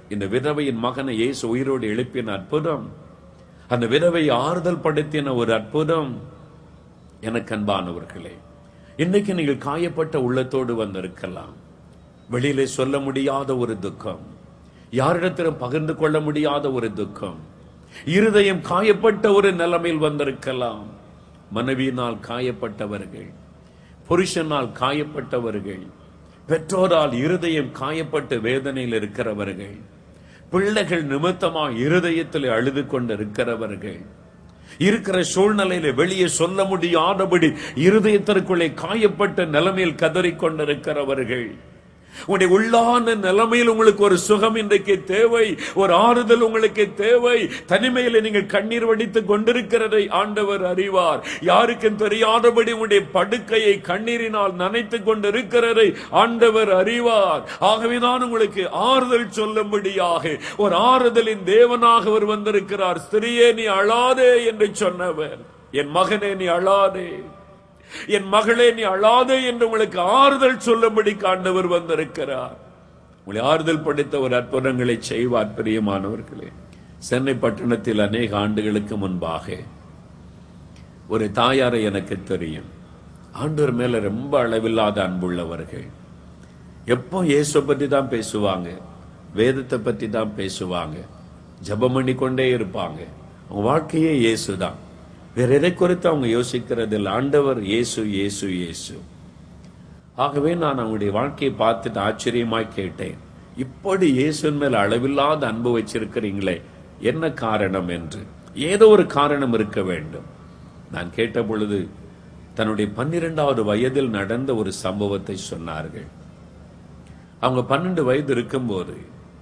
இந்த விதவையின் மகனை இயேசு உயிரோடு எழுப்பின அற்புதம் அந்த விதவை ஆறுதல் படுத்தின ஒரு அற்புதம் எனக்கு அன்பானவர்களே இன்னைக்கு நீங்கள் காயப்பட்ட உள்ளத்தோடு வந்திருக்கலாம் வெளியிலே சொல்ல முடியாத ஒரு துக்கம் யாரிடத்திலும் பகிர்ந்து கொள்ள முடியாத ஒரு துக்கம் இருதயம் காயப்பட்ட ஒரு நிலைமையில் வந்திருக்கலாம் மனைவியினால் காயப்பட்டவர்கள் புருஷனால் காயப்பட்டவர்கள் பெற்றோரால் இருதயம் காயப்பட்டு வேதனையில் இருக்கிறவர்கள் பிள்ளைகள் நிமித்தமாக இருதயத்தில் அழுது கொண்டு இருக்கிறவர்கள் இருக்கிற சூழ்நிலையில வெளியே சொல்ல முடியாதபடி இருதயத்திற்குள்ளே காயப்பட்ட நிலைமையில் கதறிக் கொண்டிருக்கிறவர்கள் உங்களுடைய உள்ளான நிலைமையில் உங்களுக்கு ஒரு சுகம் இன்றைக்கு தேவை ஒரு ஆறுதல் உங்களுக்கு தேவை தனிமையில நீங்கள் கண்ணீர் வடித்துக் கொண்டிருக்கிறதை ஆண்டவர் அறிவார் யாருக்கும் தெரியாதபடி உங்களுடைய படுக்கையை கண்ணீரினால் நனைத்துக் கொண்டிருக்கிறதை ஆண்டவர் அறிவார் ஆகவேதான் உங்களுக்கு ஆறுதல் சொல்லும்படியாக ஒரு ஆறுதலின் தேவனாக அவர் வந்திருக்கிறார் ஸ்திரியே நீ அழாதே என்று சொன்னவர் என் மகனே நீ அழாதே என் மகளே நீ அழாதே என்று உங்களுக்கு ஆறுதல் சொல்லும்படி காண்டவர் வந்திருக்கிறார் உங்களை ஆறுதல் படுத்த ஒரு அற்புதங்களை செய்வார் பிரியமானவர்களே சென்னை பட்டணத்தில் அநேக ஆண்டுகளுக்கு முன்பாக ஒரு தாயாரை எனக்கு தெரியும் ஆண்டவர் மேல ரொம்ப அளவில்லாத அன்புள்ளவர்கள் எப்போ இயேசு பத்தி தான் பேசுவாங்க வேதத்தை பத்தி தான் பேசுவாங்க ஜெபம் பண்ணி கொண்டே இருப்பாங்க அவங்க வாழ்க்கையே இயேசு தான் வேற எதை குறித்து அவங்க யோசிக்கிறது இல்லை ஆண்டவர் இயேசு இயேசு இயேசு ஆகவே நான் அவங்களுடைய வாழ்க்கையை பார்த்துட்டு ஆச்சரியமாய் கேட்டேன் இப்படி இயேசுவின் மேல் அளவில்லாத அன்பு வச்சிருக்கிறீங்களே என்ன காரணம் என்று ஏதோ ஒரு காரணம் இருக்க வேண்டும் நான் கேட்ட பொழுது தன்னுடைய பன்னிரெண்டாவது வயதில் நடந்த ஒரு சம்பவத்தை சொன்னார்கள் அவங்க பன்னெண்டு வயது இருக்கும்போது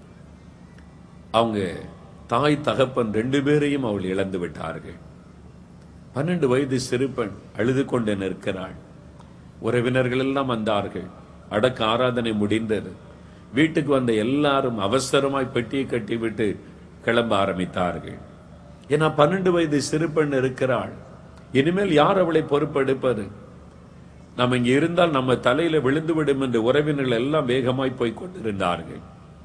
அவங்க தாய் தகப்பன் ரெண்டு பேரையும் அவள் இழந்து விட்டார்கள் பன்னெண்டு வயது சிறுபெண் அழுது கொண்டு நிற்கிறாள் உறவினர்கள் எல்லாம் வந்தார்கள் அடக்க ஆராதனை முடிந்தது வீட்டுக்கு வந்த எல்லாரும் அவசரமாய் பெட்டியை கட்டிவிட்டு கிளம்ப ஆரம்பித்தார்கள் ஏன்னா பன்னெண்டு வயது சிறுபெண் இருக்கிறாள் இனிமேல் யார் அவளை பொறுப்பெடுப்பது நம்ம இங்க இருந்தால் நம்ம தலையில விழுந்து விடும் என்று உறவினர்கள் எல்லாம் வேகமாய் போய் கொண்டிருந்தார்கள்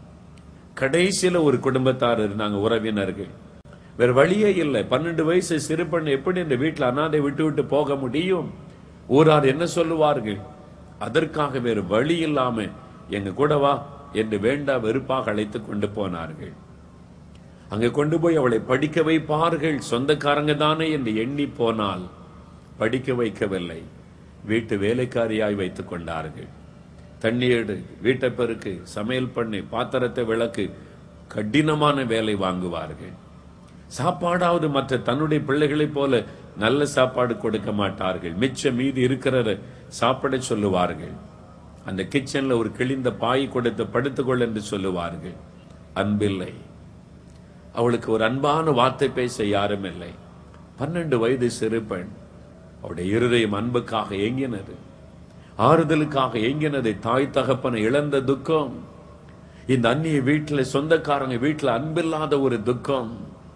கடைசியில ஒரு குடும்பத்தார் இருந்தாங்க உறவினர்கள் வேற வழியே இல்லை பன்னெண்டு வயசு சிறு பெண் எப்படி இந்த வீட்டுல அனாதை விட்டு விட்டு போக முடியும் ஊரார் என்ன சொல்லுவார்கள் அதற்காக வேறு வழி இல்லாம எங்க கூட வா என்று வேண்டா வெறுப்பாக அழைத்து கொண்டு போனார்கள் அங்கே கொண்டு போய் அவளை படிக்க வைப்பார்கள் சொந்தக்காரங்க தானே என்று எண்ணி போனால் படிக்க வைக்கவில்லை வீட்டு வேலைக்காரியாய் வைத்துக் கொண்டார்கள் தண்ணீர் வீட்டை பெருக்கு சமையல் பண்ணி பாத்திரத்தை விளக்கு கடினமான வேலை வாங்குவார்கள் சாப்பாடாவது மற்ற தன்னுடைய பிள்ளைகளைப் போல நல்ல சாப்பாடு கொடுக்க மாட்டார்கள் மிச்சம் மீதி இருக்கிறத சாப்பிட சொல்லுவார்கள் அந்த கிச்சன்ல ஒரு கிழிந்த பாய் கொடுத்து படுத்துக்கொள் என்று சொல்லுவார்கள் அன்பில்லை அவளுக்கு ஒரு அன்பான வார்த்தை பேச யாரும் இல்லை பன்னெண்டு வயது சிறு பெண் அவருடைய இருதயம் அன்புக்காக ஏங்கினது ஆறுதலுக்காக ஏங்கினது தாய் தகப்பனை இழந்த துக்கம் இந்த அந்நிய வீட்டில் சொந்தக்காரங்க வீட்டில் அன்பில்லாத ஒரு துக்கம்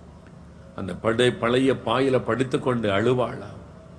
அந்த படை பழைய பாயில படுத்துக்கொண்டு அழுவாளா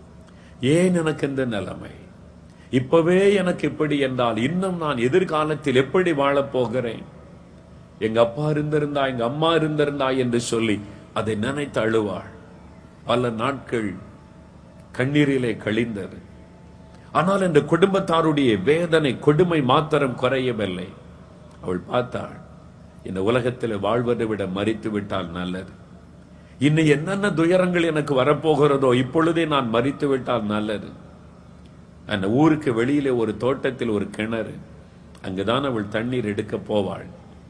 ஏன் எனக்கு இந்த நிலைமை இப்பவே எனக்கு இப்படி என்றால் இன்னும் நான் எதிர்காலத்தில் எப்படி வாழப் போகிறேன் எங்க அப்பா இருந்திருந்தா எங்க அம்மா இருந்திருந்தா என்று சொல்லி அதை நினைத்து அழுவாள் பல நாட்கள் கண்ணீரிலே கழிந்தது ஆனால் இந்த குடும்பத்தாருடைய வேதனை கொடுமை மாத்திரம் குறையவில்லை அவள் பார்த்தாள் இந்த உலகத்தில் வாழ்வதை விட மறித்து விட்டால் நல்லது இன்னும் என்னென்ன துயரங்கள் எனக்கு வரப்போகிறதோ இப்பொழுதே நான் மறித்து விட்டால் நல்லது அந்த ஊருக்கு வெளியிலே ஒரு தோட்டத்தில் ஒரு கிணறு அங்குதான் அவள் தண்ணீர் எடுக்க போவாள்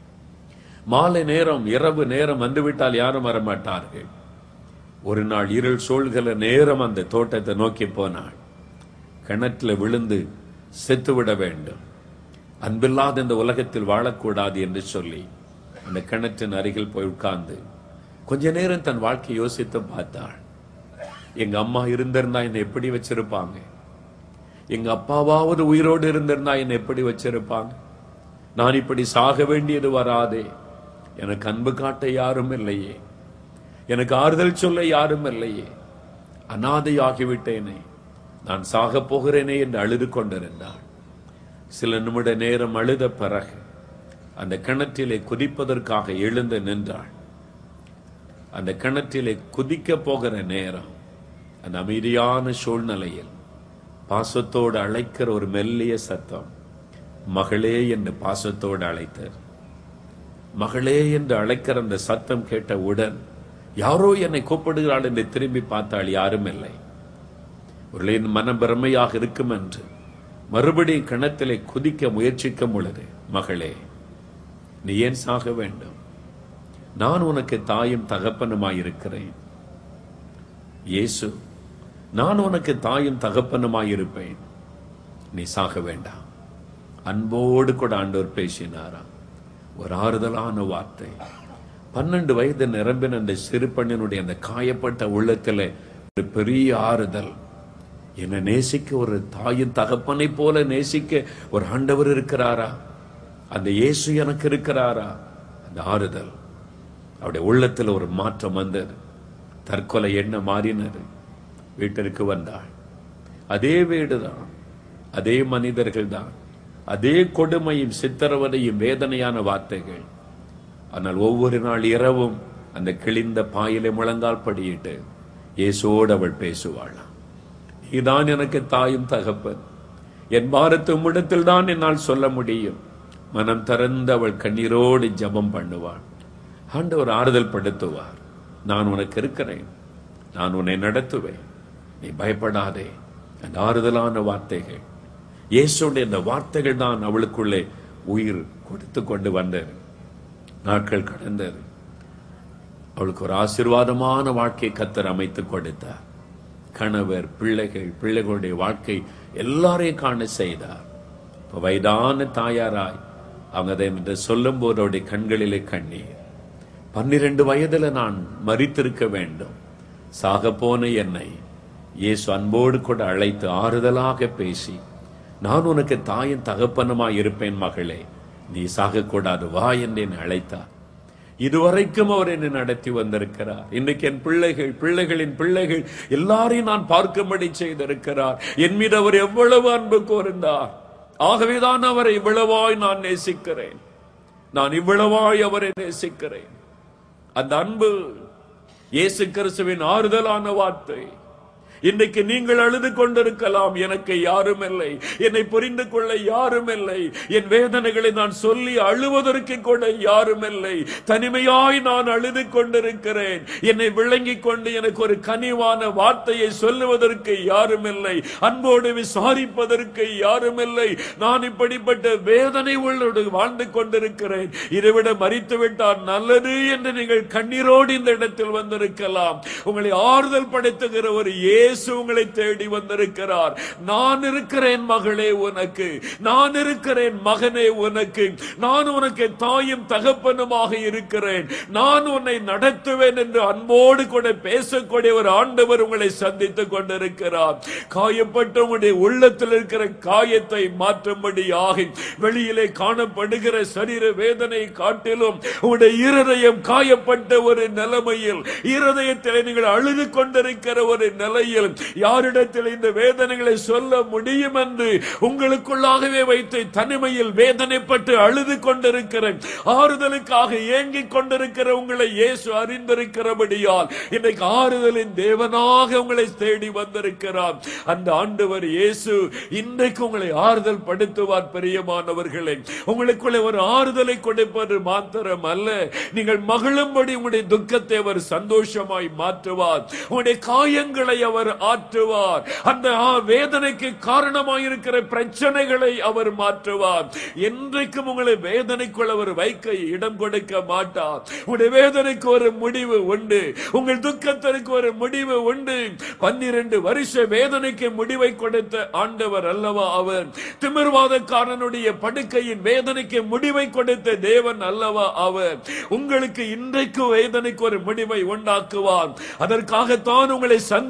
மாலை நேரம் இரவு நேரம் வந்துவிட்டால் யாரும் வரமாட்டார்கள் ஒரு நாள் இருள் சூழ்கிற நேரம் அந்த தோட்டத்தை நோக்கி போனாள் கிணற்றுல விழுந்து செத்துவிட வேண்டும் அன்பில்லாத இந்த உலகத்தில் வாழக்கூடாது என்று சொல்லி அந்த கிணற்றின் அருகில் போய் உட்கார்ந்து கொஞ்ச நேரம் தன் வாழ்க்கை யோசித்து பார்த்தாள் எங்க அம்மா இருந்திருந்தா என்னை எப்படி வச்சிருப்பாங்க எங்க அப்பாவாவது உயிரோடு இருந்திருந்தா என்னை எப்படி வச்சிருப்பாங்க நான் இப்படி சாக வேண்டியது வராதே எனக்கு அன்பு காட்ட யாரும் இல்லையே எனக்கு ஆறுதல் சொல்ல யாரும் இல்லையே அனாதையாகிவிட்டேனே நான் சாக போகிறேனே என்று அழுது கொண்டிருந்தாள் சில நிமிட நேரம் அழுத பிறகு அந்த கிணற்றிலே குதிப்பதற்காக எழுந்து நின்றாள் அந்த கிணற்றிலே குதிக்க போகிற நேரம் அந்த அமைதியான சூழ்நிலையில் பாசத்தோடு அழைக்கிற ஒரு மெல்லிய சத்தம் மகளே என்று பாசத்தோடு அழைத்தார் மகளே என்று அழைக்கிற அந்த சத்தம் கேட்டவுடன் யாரோ என்னை கூப்பிடுகிறாள் என்று திரும்பி பார்த்தாள் யாரும் இல்லை ஒரு மனம் பிரமையாக இருக்கும் என்று மறுபடியும் கிணத்திலே குதிக்க முயற்சிக்கும் பொழுது மகளே நீ ஏன் சாக வேண்டும் நான் உனக்கு தாயும் தகப்பனுமாயிருக்கிறேன் இயேசு நான் உனக்கு தாயும் தகப்பனுமாயிருப்பேன் நீ சாக வேண்டாம் அன்போடு கூட ஆண்டவர் பேசினாராம் ஒரு ஆறுதலான வார்த்தை பன்னெண்டு வயது நிரம்பின அந்த சிறு பெண்ணினுடைய அந்த காயப்பட்ட உள்ளத்துல ஒரு பெரிய ஆறுதல் என்னை நேசிக்க ஒரு தாயின் தகப்பனை போல நேசிக்க ஒரு ஆண்டவர் இருக்கிறாரா அந்த இயேசு எனக்கு இருக்கிறாரா அந்த ஆறுதல் அவருடைய உள்ளத்துல ஒரு மாற்றம் வந்தது தற்கொலை என்ன மாறினது வீட்டிற்கு வந்தாள் அதே வீடுதான் அதே மனிதர்கள் தான் அதே கொடுமையும் சித்திரவதையும் வேதனையான வார்த்தைகள் ஆனால் ஒவ்வொரு நாள் இரவும் அந்த கிழிந்த பாயிலை முழங்கால் படியிட்டு இயேசுவோடு அவள் பேசுவாளாம் நீதான் எனக்கு தாயும் தகப்பன் என் பாரத்து உம்மிடத்தில் தான் என்னால் சொல்ல முடியும் மனம் திறந்து அவள் கண்ணீரோடு ஜெபம் பண்ணுவாள் ஆண்டவர் ஆறுதல் படுத்துவார் நான் உனக்கு இருக்கிறேன் நான் உன்னை நடத்துவேன் நீ பயப்படாதே அந்த ஆறுதலான வார்த்தைகள் இயேசுடைய இந்த வார்த்தைகள் தான் அவளுக்குள்ளே உயிர் கொடுத்து கொண்டு வந்தது நாட்கள் கடந்தது அவளுக்கு ஒரு ஆசீர்வாதமான வாழ்க்கை கத்தர் அமைத்து கொடுத்தார் கணவர் பிள்ளைகள் பிள்ளைகளுடைய வாழ்க்கை எல்லாரையும் காண செய்தார் இப்ப வயதான தாயாராய் அவங்க அதை என்று சொல்லும் போது அவருடைய கண்களிலே கண்ணீர் பன்னிரண்டு வயதுல நான் மறித்திருக்க வேண்டும் சாக போன என்னை இயேசு அன்போடு கூட அழைத்து ஆறுதலாக பேசி நான் உனக்கு தாயின் தகப்பனுமாய் இருப்பேன் மகளே நீ சாகக்கூடாது வா என்று என்னை அழைத்தார் இதுவரைக்கும் அவர் என்னை நடத்தி வந்திருக்கிறார் இன்னைக்கு என் பிள்ளைகள் பிள்ளைகளின் பிள்ளைகள் எல்லாரையும் நான் பார்க்கும்படி செய்திருக்கிறார் என் மீது அவர் எவ்வளவு அன்பு கூர்ந்தார் ஆகவேதான் அவரை இவ்வளவாய் நான் நேசிக்கிறேன் நான் இவ்வளவாய் அவரை நேசிக்கிறேன் அந்த அன்பு இயேசு கிறிஸ்துவின் ஆறுதலான வார்த்தை இன்றைக்கு நீங்கள் அழுது கொண்டிருக்கலாம் எனக்கு யாரும் இல்லை என்னை புரிந்து கொள்ள யாரும் இல்லை என் வேதனைகளை நான் சொல்லி அழுவதற்கு கூட யாரும் இல்லை தனிமையாய் நான் அழுது கொண்டிருக்கிறேன் என்னை விளங்கிக் கொண்டு எனக்கு ஒரு கனிவான வார்த்தையை சொல்லுவதற்கு யாரும் இல்லை அன்போடு விசாரிப்பதற்கு யாரும் இல்லை நான் இப்படிப்பட்ட வேதனை உள்ளோடு வாழ்ந்து கொண்டிருக்கிறேன் இதைவிட மறித்து விட்டால் நல்லது என்று நீங்கள் கண்ணீரோடு இந்த இடத்தில் வந்திருக்கலாம் உங்களை ஆறுதல் படுத்துகிற ஒரு இயேசு உங்களை தேடி வந்திருக்கிறார் நான் இருக்கிறேன் மகளே உனக்கு நான் இருக்கிறேன் மகனே உனக்கு நான் உனக்கு தாயும் தகப்பனுமாக இருக்கிறேன் நான் உன்னை நடத்துவேன் என்று அன்போடு கூட பேசக்கூடிய ஒரு ஆண்டவர் உங்களை சந்தித்துக் கொண்டிருக்கிறார் காயப்பட்ட உங்களுடைய உள்ளத்தில் இருக்கிற காயத்தை மாற்றும்படியாக வெளியிலே காணப்படுகிற சரீர வேதனை காட்டிலும் உங்களுடைய இருதயம் காயப்பட்ட ஒரு நிலைமையில் இருதயத்தில் நீங்கள் அழுது கொண்டிருக்கிற ஒரு நிலையில் யாரிடத்தில் இந்த வேதனைகளை சொல்ல முடியும் என்று உங்களுக்குள்ளாகவே வைத்து தனிமையில் வேதனைப்பட்டு அழுது கொண்டிருக்கிற ஆறுதலுக்காக ஏங்கிக் கொண்டிருக்கிற உங்களை இயேசு அறிந்திருக்கிறபடியால் இன்னைக்கு ஆறுதலின் தேவனாக உங்களை தேடி வந்திருக்கிறார் அந்த ஆண்டவர் இயேசு இன்றைக்கு உங்களை ஆறுதல் படுத்துவார் பிரியமானவர்களே உங்களுக்குள்ளே ஒரு ஆறுதலை கொடுப்பது மாத்திரம் அல்ல நீங்கள் மகிழும்படி உங்களுடைய துக்கத்தை அவர் சந்தோஷமாய் மாற்றுவார் உங்களுடைய காயங்களை அவர் ஆற்றுவார் அந்த ஆ- வேதனைக்கு காரணமாயிருக்கிற பிரச்சனைகளை அவர் மாற்றுவார் என்றைக்கும் உங்களை வேதனைக்குள் அவர் வைக்க இடம் கொடுக்க மாட்டார் உங்களுடைய வேதனைக்கு ஒரு முடிவு உண்டு உங்கள் துக்கத்திற்கு ஒரு முடிவு உண்டு பன்னிரண்டு வருஷ வேதனைக்கு முடிவை கொடுத்த ஆண்டவர் அல்லவா அவர் திமிர்வாதக்காரனுடைய படுக்கையின் வேதனைக்கு முடிவை கொடுத்த தேவன் அல்லவா அவர் உங்களுக்கு இன்றைக்கு வேதனைக்கு ஒரு முடிவை உண்டாக்குவார் அதற்காகத்தான் உங்களை சந்திக்க அவர்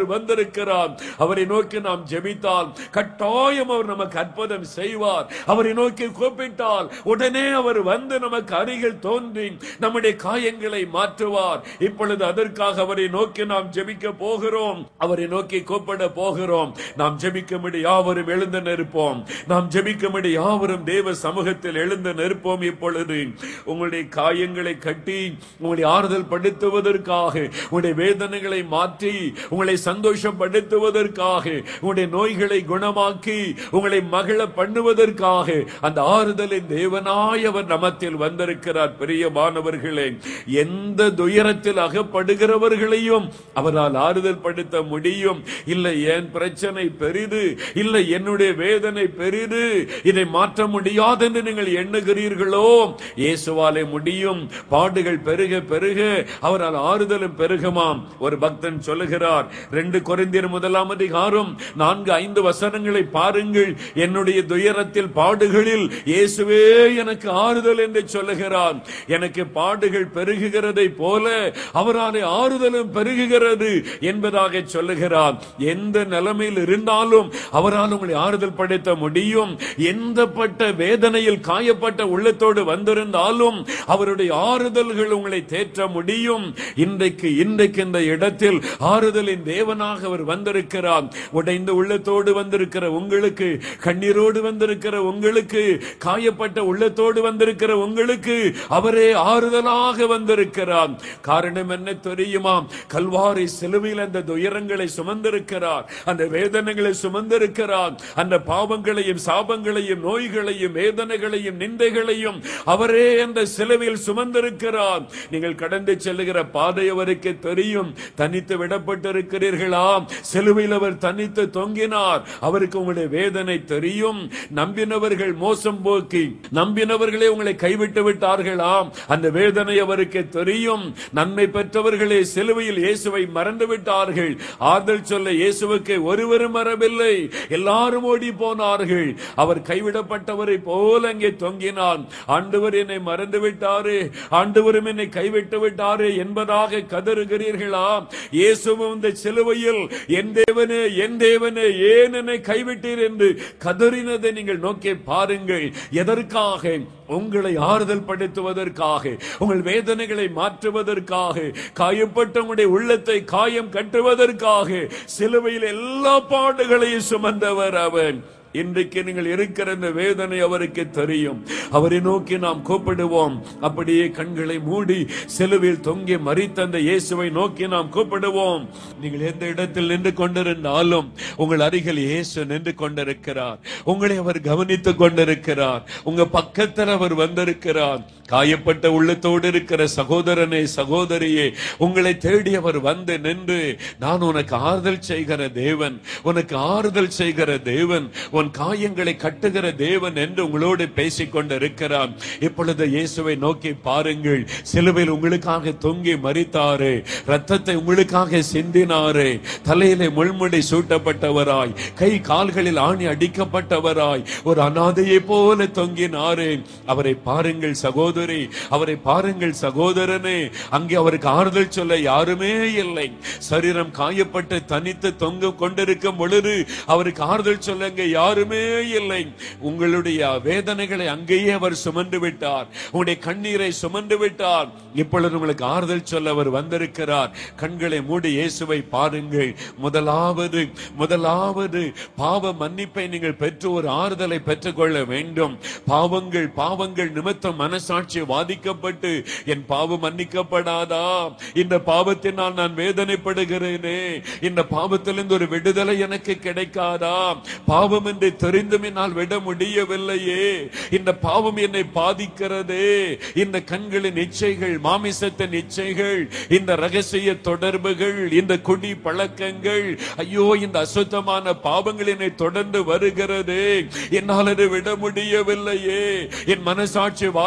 அவர் வந்திருக்கிறார் அவரை நோக்கி நாம் ஜெபித்தால் கட்டாயம் அவர் நமக்கு அற்புதம் செய்வார் அவரை நோக்கி கூப்பிட்டால் உடனே அவர் வந்து நமக்கு அருகில் தோன்றி நம்முடைய காயங்களை மாற்றுவார் இப்பொழுது அதற்காக அவரை நோக்கி நாம் ஜெபிக்க போகிறோம் அவரை நோக்கி கூப்பிட போகிறோம் நாம் ஜெபிக்கும்படி யாவரும் எழுந்து நிற்போம் நாம் ஜெபிக்கும்படி யாவரும் தேவ சமூகத்தில் எழுந்து நிற்போம் இப்பொழுது உங்களுடைய காயங்களை கட்டி உங்களை ஆறுதல் படுத்துவதற்காக உங்களுடைய வேதனைகளை மாற்றி உங்களை சந்தோஷப்படுத்துவதற்காக உங்களுடைய நோய்களை குணமாக்கி உங்களை மகிழ பண்ணுவதற்காக அந்த ஆறுதலின் தேவனாய் அவர் நமத்தில் வந்திருக்கிறார் பிரியமானவர்களே எந்த துயரத்தில் அகப்படுகிறவர்களையும் அவரால் ஆறுதல் படுத்த முடியும் இல்லை என் பிரச்சனை பெரிது இல்லை என்னுடைய வேதனை பெரிது இதை மாற்ற முடியாது என்று நீங்கள் எண்ணுகிறீர்களோ இயேசுவாலே முடியும் பாடுகள் பெருக பெருக அவரால் ஆறுதலும் பெருகுமாம் ஒரு பக்தன் சொல்லுகிறார் ரெண்டு கொரிந்தியர் முதலாம் அதிகாரம் நான்கு ஐந்து வசனங்களை பாருங்கள் என்னுடைய துயரத்தில் பாடுகளில் இயேசுவே எனக்கு ஆறுதல் என்று சொல்லுகிறார் எனக்கு பாடுகள் பெருகுகிறதை போல அவராலே ஆறுதலும் பெருகுகிறது என்பதாக சொல்லுகிறார் எந்த நிலைமையில் இருந்தாலும் அவரால் உங்களை ஆறுதல் படுத்த முடியும் எந்த பட்ட வேதனையில் காயப்பட்ட உள்ளத்தோடு வந்திருந்தாலும் அவருடைய ஆறுதல்கள் உங்களை தேற்ற முடியும் இன்றைக்கு இன்றைக்கு இந்த இடத்தில் ஆறுதலின் தேவனாக அவர் வந்திருக்கிறார் உடைந்த உள்ளத்தோடு வந்திருக்கிற உங்களுக்கு கண்ணீரோடு வந்திருக்கிற உங்களுக்கு காயப்பட்ட உள்ளத்தோடு வந்திருக்கிற உங்களுக்கு அவரே ஆறுதலாக வந்திருக்கிறார் காரணம் என்ன தெரியுமா கல்வாரி சிலுவையில் அந்த துயரங்களை சுமந்திருக்கிறார் அந்த வேதனைகளை சுமந்திருக்கிறார் அந்த பாவங்களையும் சாபங்களையும் நோய்களையும் வேதனைகளையும் நிந்தைகளையும் அவரே அந்த சிலுவையில் சுமந்திருக்கிறார் நீங்கள் கடந்து செல்லுகிற பாதை அவருக்கு தெரியும் தனித்து விடப்பட்டிருக்கிறீர்களா சிலுவையில் அவர் தனித்து தொங்கினார் அவருக்கு உங்களுடைய வேதனை தெரியும் நம்பினவர்கள் மோசம் போக்கி நம்பினவர்களே உங்களை கைவிட்டு விட்டார்களாம் அந்த வேதனை அவருக்கு தெரியும் நன்மை பெற்றவர்களே சிலுவையில் இயேசுவை மறந்து விட்டார்கள் ஆறுதல் சொல்ல இயேசுவுக்கு ஒருவரும் வரவில்லை எல்லாரும் ஓடி போனார்கள் அவர் கைவிடப்பட்டவரை போல அங்கே தொங்கினான் ஆண்டவர் என்னை மறந்து விட்டாரு ஆண்டவரும் என்னை கைவிட்டு விட்டாரு என்பதாக கதறுகிறீர்களா இயேசுவும் இந்த சிலுவையில் என் தேவனே என் தேவனே ஏன் என்னை கைவிட்டீர் என்று கதறினதை நீங்கள் நோக்கி பாருங்கள் எதற்காக உங்களை ஆறுதல் படுத்துவதற்காக உங்கள் வேதனைகளை மாற்றுவதற்காக காயப்பட்ட உங்களுடைய உள்ளத்தை காயம் கட்டுவதற்காக சிலுவையில் எல்லா பாடுகளையும் சுமந்தவர் அவன் இன்றைக்கு நீங்கள் இருக்கிற இந்த வேதனை அவருக்கு தெரியும் அவரை நோக்கி நாம் கூப்பிடுவோம் அப்படியே கண்களை மூடி சிலுவையில் தொங்கி மறித்த அந்த இயேசுவை நோக்கி நாம் கூப்பிடுவோம் நீங்கள் எந்த இடத்தில் நின்று கொண்டிருந்தாலும் உங்கள் அருகில் இயேசு நின்று கொண்டிருக்கிறார் உங்களை அவர் கவனித்துக் கொண்டிருக்கிறார் உங்க பக்கத்தில் அவர் வந்திருக்கிறார் காயப்பட்ட உள்ளத்தோடு இருக்கிற சகோதரனே சகோதரியே உங்களை தேடி அவர் வந்து நின்று நான் உனக்கு ஆறுதல் செய்கிற தேவன் உனக்கு ஆறுதல் செய்கிற தேவன் உன் காயங்களை கட்டுகிற தேவன் என்று உங்களோடு பேசிக் கொண்டிருக்கிறான் இப்பொழுது இயேசுவை நோக்கி பாருங்கள் சிலுவையில் உங்களுக்காக தொங்கி மறித்தாரு ரத்தத்தை உங்களுக்காக சிந்தினாரு தலையிலே முள்முடி சூட்டப்பட்டவராய் கை கால்களில் ஆணி அடிக்கப்பட்டவராய் ஒரு அனாதையை போல தொங்கினாரு அவரை பாருங்கள் சகோதரி அவரை பாருங்கள் சகோதரனே அங்கே அவருக்கு ஆறுதல் சொல்ல யாருமே இல்லை சரீரம் காயப்பட்டு தனித்து தொங்க கொண்டிருக்கும் பொழுது அவருக்கு ஆறுதல் சொல்ல அங்கே யாருமே இல்லை உங்களுடைய வேதனைகளை அங்கேயே அவர் சுமந்து விட்டார் உங்களுடைய கண்ணீரை சுமந்து விட்டார் இப்பொழுது உங்களுக்கு ஆறுதல் சொல்ல அவர் வந்திருக்கிறார் கண்களை மூடி இயேசுவை பாருங்கள் முதலாவது முதலாவது பாவ மன்னிப்பை நீங்கள் பெற்று ஒரு ஆறுதலை பெற்றுக்கொள்ள வேண்டும் பாவங்கள் பாவங்கள் நிமித்தம் மனசாட்சி வாதிக்கப்பட்டு என் பாவம் மன்னிக்கப்படாதா இந்த பாவத்தினால் நான் வேதனைப்படுகிறேனே இந்த பாவத்திலிருந்து ஒரு விடுதலை எனக்கு கிடைக்காதா பாவம் என்று தெரிந்தும் என்னால் விட முடியவில்லையே இந்த பாவம் என்னை பாதிக்கிறதே இந்த கண்களின் இச்சைகள் மாமிசத்தின் இச்சைகள் இந்த ரகசிய தொடர்புகள் இந்த குடி பழக்கங்கள் ஐயோ இந்த அசுத்தமான பாவங்கள் என்னை தொடர்ந்து வருகிறது என்னால் அதை விட முடியவில்லையே என் மனசாட்சி வாதிக்கிறது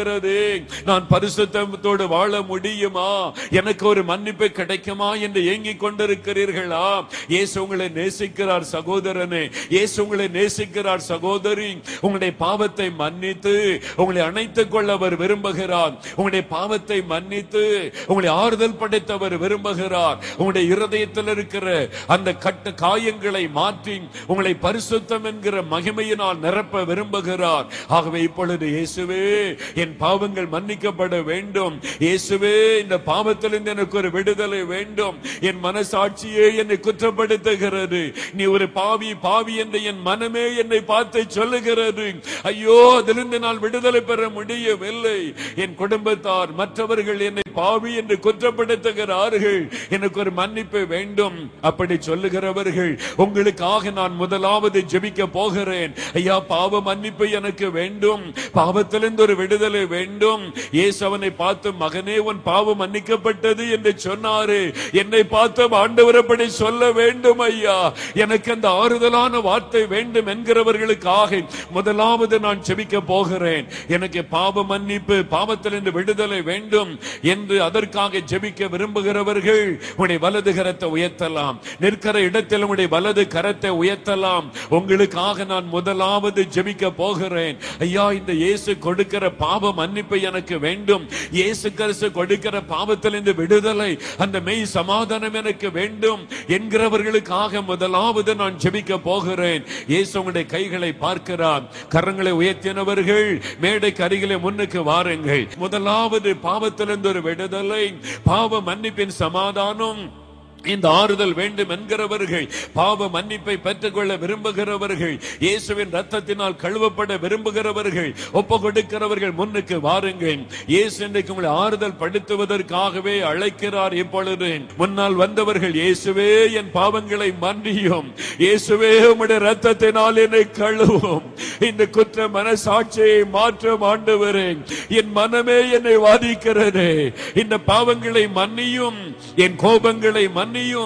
இருக்கிறது நான் பரிசுத்தத்தோடு வாழ முடியுமா எனக்கு ஒரு மன்னிப்பு கிடைக்குமா என்று ஏங்கிக் கொண்டிருக்கிறீர்களா இயேசு உங்களை நேசிக்கிறார் சகோதரனே இயேசு உங்களை நேசிக்கிறார் சகோதரி உங்களுடைய பாவத்தை மன்னித்து உங்களை அணைத்துக் கொள்ள அவர் விரும்புகிறார் உங்களுடைய பாவத்தை மன்னித்து உங்களை ஆறுதல் படைத்தவர் விரும்புகிறார் உங்களுடைய இருதயத்தில் இருக்கிற அந்த கட்ட காயங்களை மாற்றி உங்களை பரிசுத்தம் என்கிற மகிமையினால் நிரப்ப விரும்புகிறார் ஆகவே இப்பொழுது இயேசுவே என் பாவங்கள் மன்னிக்கப்பட வேண்டும் இயேசுவே இந்த பாவத்திலிருந்து எனக்கு ஒரு விடுதலை வேண்டும் என் மனசாட்சியே என்னை குற்றப்படுத்துகிறது நீ ஒரு பாவி பாவி என்று என் மனமே என்னை பார்த்து சொல்லுகிறது ஐயோ அதிலிருந்து நான் விடுதலை பெற முடியவில்லை என் குடும்பத்தார் மற்றவர்கள் என்னை பாவி என்று குற்றப்படுத்துகிறார்கள் எனக்கு ஒரு மன்னிப்பு வேண்டும் அப்படி சொல்லுகிறவர்கள் உங்களுக்காக நான் முதலாவது ஜெபிக்க போகிறேன் ஐயா பாவ மன்னிப்பு எனக்கு வேண்டும் பாவத்திலிருந்து ஒரு விடுதலை வேண்டும் இயேசு அவனை பார்த்து மகனே உன் பாவம் மன்னிக்கப்பட்டது என்று சொன்னாரு என்னை பார்த்து ஆண்டவர் அப்படி சொல்ல வேண்டும் ஐயா எனக்கு அந்த ஆறுதலான வார்த்தை வேண்டும் என்கிறவர்களுக்காக முதலாவது நான் ஜெபிக்க போகிறேன் எனக்கு பாவ மன்னிப்பு பாவத்திலிருந்து விடுதலை வேண்டும் என்று அதற்காக ஜெபிக்க விரும்புகிறவர்கள் உடைய வலது கரத்தை உயர்த்தலாம் நிற்கிற இடத்தில் உடைய வலது கரத்தை உயர்த்தலாம் உங்களுக்காக நான் முதலாவது ஜெபிக்க போகிறேன் ஐயா இந்த இயேசு கொடுக்கிற பாவ மன்னிப்பு எனக்கு வேண்டும் இயேசு கிறிஸ்து கொடுக்கிற பாவத்திலிருந்து விடுதலை அந்த மெய் சமாதானம் எனக்கு வேண்டும் என்கிறவர்களுக்காக முதலாவது நான் ஜெபிக்க போகிறேன் இயேசு உங்களுடைய கைகளை பார்க்கிறார் கரங்களை உயர்த்தினவர்கள் மேடைக்கு அருகிலே முன்னுக்கு வாருங்கள் முதலாவது பாவத்திலிருந்து ஒரு விடுதலை பாவ மன்னிப்பின் சமாதானம் இந்த ஆறுதல் வேண்டும் என்கிறவர்கள் பாவ மன்னிப்பை பெற்றுக்கொள்ள விரும்புகிறவர்கள் இயேசுவின் ரத்தத்தினால் கழுவப்பட விரும்புகிறவர்கள் ஒப்பு கொடுக்கிறவர்கள் முன்னுக்கு வாருங்கள் இயேசு இன்றைக்கு உங்களை ஆறுதல் படுத்துவதற்காகவே அழைக்கிறார் இப்பொழுது முன்னால் வந்தவர்கள் இயேசுவே என் பாவங்களை மன்னியும் இயேசுவே உம்முடைய ரத்தத்தினால் என்னை கழுவும் இந்த குற்ற மனசாட்சியை மாற்றம் ஆண்டவரே என் மனமே என்னை வாதிக்கிறது இந்த பாவங்களை மன்னியும் என் கோபங்களை மன்னியும்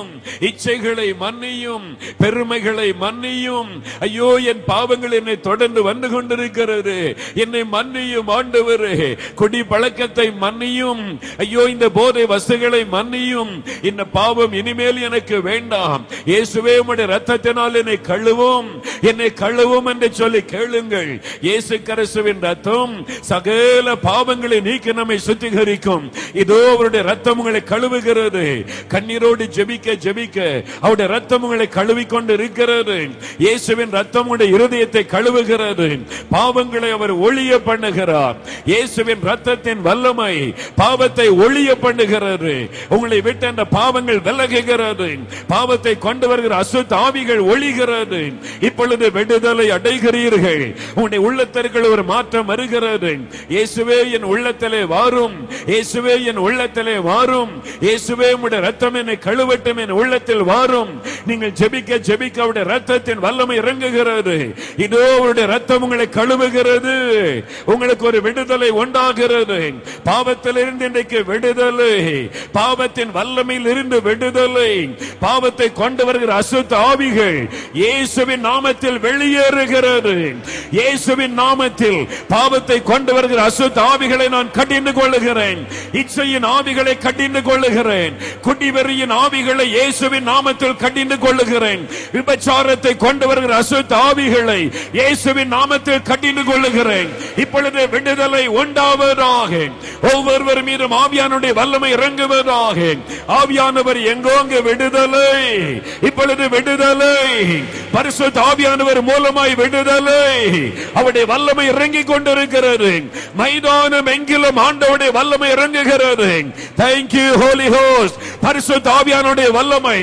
இச்சைகளை மன்னியும் பெருமைகளை மன்னியும் ஐயோ என் பாவங்கள் என்னை தொடர்ந்து வந்து கொண்டிருக்கிறது என்னை மன்னியும் ஆண்டவரே குடி பழக்கத்தை மன்னியும் ஐயோ இந்த போதை வசுகளை மன்னியும் இந்த பாவம் இனிமேல் எனக்கு வேண்டாம் இயேசுவே உம்முடைய ரத்தத்தினால் என்னை கழுவும் என்னை கழுவும் என்று சொல்லி கேளுங்கள் இயேசு கிறிஸ்துவின் ரத்தம் சகல பாவங்களை நீக்கி நம்மை சுத்திகரிக்கும் இதோ அவருடைய ரத்தம் உங்களை கழுவுகிறது கண்ணீரோடு ஜெபிக்க ஜெபிக்க அவருடைய ரத்தம் உங்களை கழுவி கொண்டு இருக்கிறது இயேசுவின் ரத்தம் உங்களுடைய இருதயத்தை கழுவுகிறது பாவங்களை அவர் ஒளிய பண்ணுகிறார் இயேசுவின் ரத்தத்தின் வல்லமை பாவத்தை ஒளிய பண்ணுகிறது உங்களை விட்டு அந்த பாவங்கள் விலகுகிறது பாவத்தை கொண்டு வருகிற அசுத்த ஆவிகள் ஒளிகிறது இப்பொழுது விடுதலை அடைகிறீர்கள் உங்களுடைய உள்ளத்திற்குள் ஒரு மாற்றம் வருகிறது இயேசுவே என் உள்ளத்திலே வாரும் இயேசுவே என் உள்ளத்திலே வாரும் இயேசுவே உம்முடைய ரத்தம் என்னை கழுவட்டும் என் உள்ளத்தில் வாரும் நீங்கள் ஜெபிக்க ஜெபிக்க அவருடைய ரத்தத்தின் வல்லமை இறங்குகிறது இதோ அவருடைய ரத்தம் உங்களை கழுவுகிறது உங்களுக்கு ஒரு விடுதலை உண்டாகிறது பாவத்திலிருந்து இன்றைக்கு விடுதலை பாவத்தின் வல்லமையில் இருந்து விடுதலை பாவத்தை கொண்டு வருகிற அசுத்த ஆவிகள் இயேசுவின் நாமத்தில் வெளியேறுகிறது இயேசுவின் நாமத்தில் பாவத்தை கொண்டு வருகிற அசுத்த ஆவிகளை நான் கடிந்து கொள்ளுகிறேன் இச்சையின் ஆவிகளை கடிந்து கொள்ளுகிறேன் குடிவெறியின் ஆவிகளை இயேசுவின் நாமத்தில் கடிந்து கொள்ளுகிறேன் விபச்சாரத்தை கொண்டு வருகிற அசுத்த ஆவிகளை இயேசுவின் நாமத்தில் கடிந்து கொள்ளுகிறேன் இப்பொழுது விடுதலை உண்டாவதாக ஒவ்வொருவர் மீதும் ஆவியானுடைய வல்லமை இறங்குவதாக ஆவியானவர் எங்கோங்க விடுதலை இப்பொழுது விடுதலை பரிசுத்த ஆவியானவர் மூலமாய் விடுதலை அவருடைய வல்லமை இறங்கிக் கொண்டிருக்கிறது மைதானம் எங்கிலும் ஆண்டவருடைய வல்லமை இறங்குகிறது தேங்க்யூ ஹோலி ஹோஸ்ட் பரிசுத்த ஆவியானுடைய வல்லமை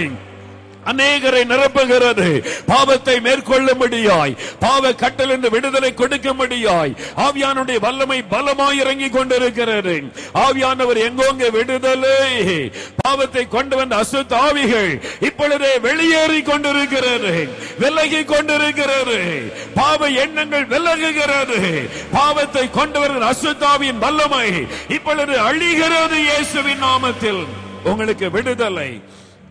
அநேகரை நிரப்புகிறது பாவத்தை மேற்கொள்ளும்படியாய் பாவ கட்டல் என்று விடுதலை கொடுக்கும்படியாய் ஆவியானுடைய வல்லமை பலமாய் இறங்கி கொண்டிருக்கிறது ஆவியானவர் எங்கோங்க விடுதலை பாவத்தை கொண்டு வந்த அசுத்த ஆவிகள் இப்பொழுதே வெளியேறி கொண்டிருக்கிறது விலகி கொண்டிருக்கிறது பாவ எண்ணங்கள் விலகுகிறது பாவத்தை கொண்டு வருகிற அசுத்தாவியின் வல்லமை இப்பொழுது அழிகிறது இயேசுவின் நாமத்தில் உங்களுக்கு விடுதலை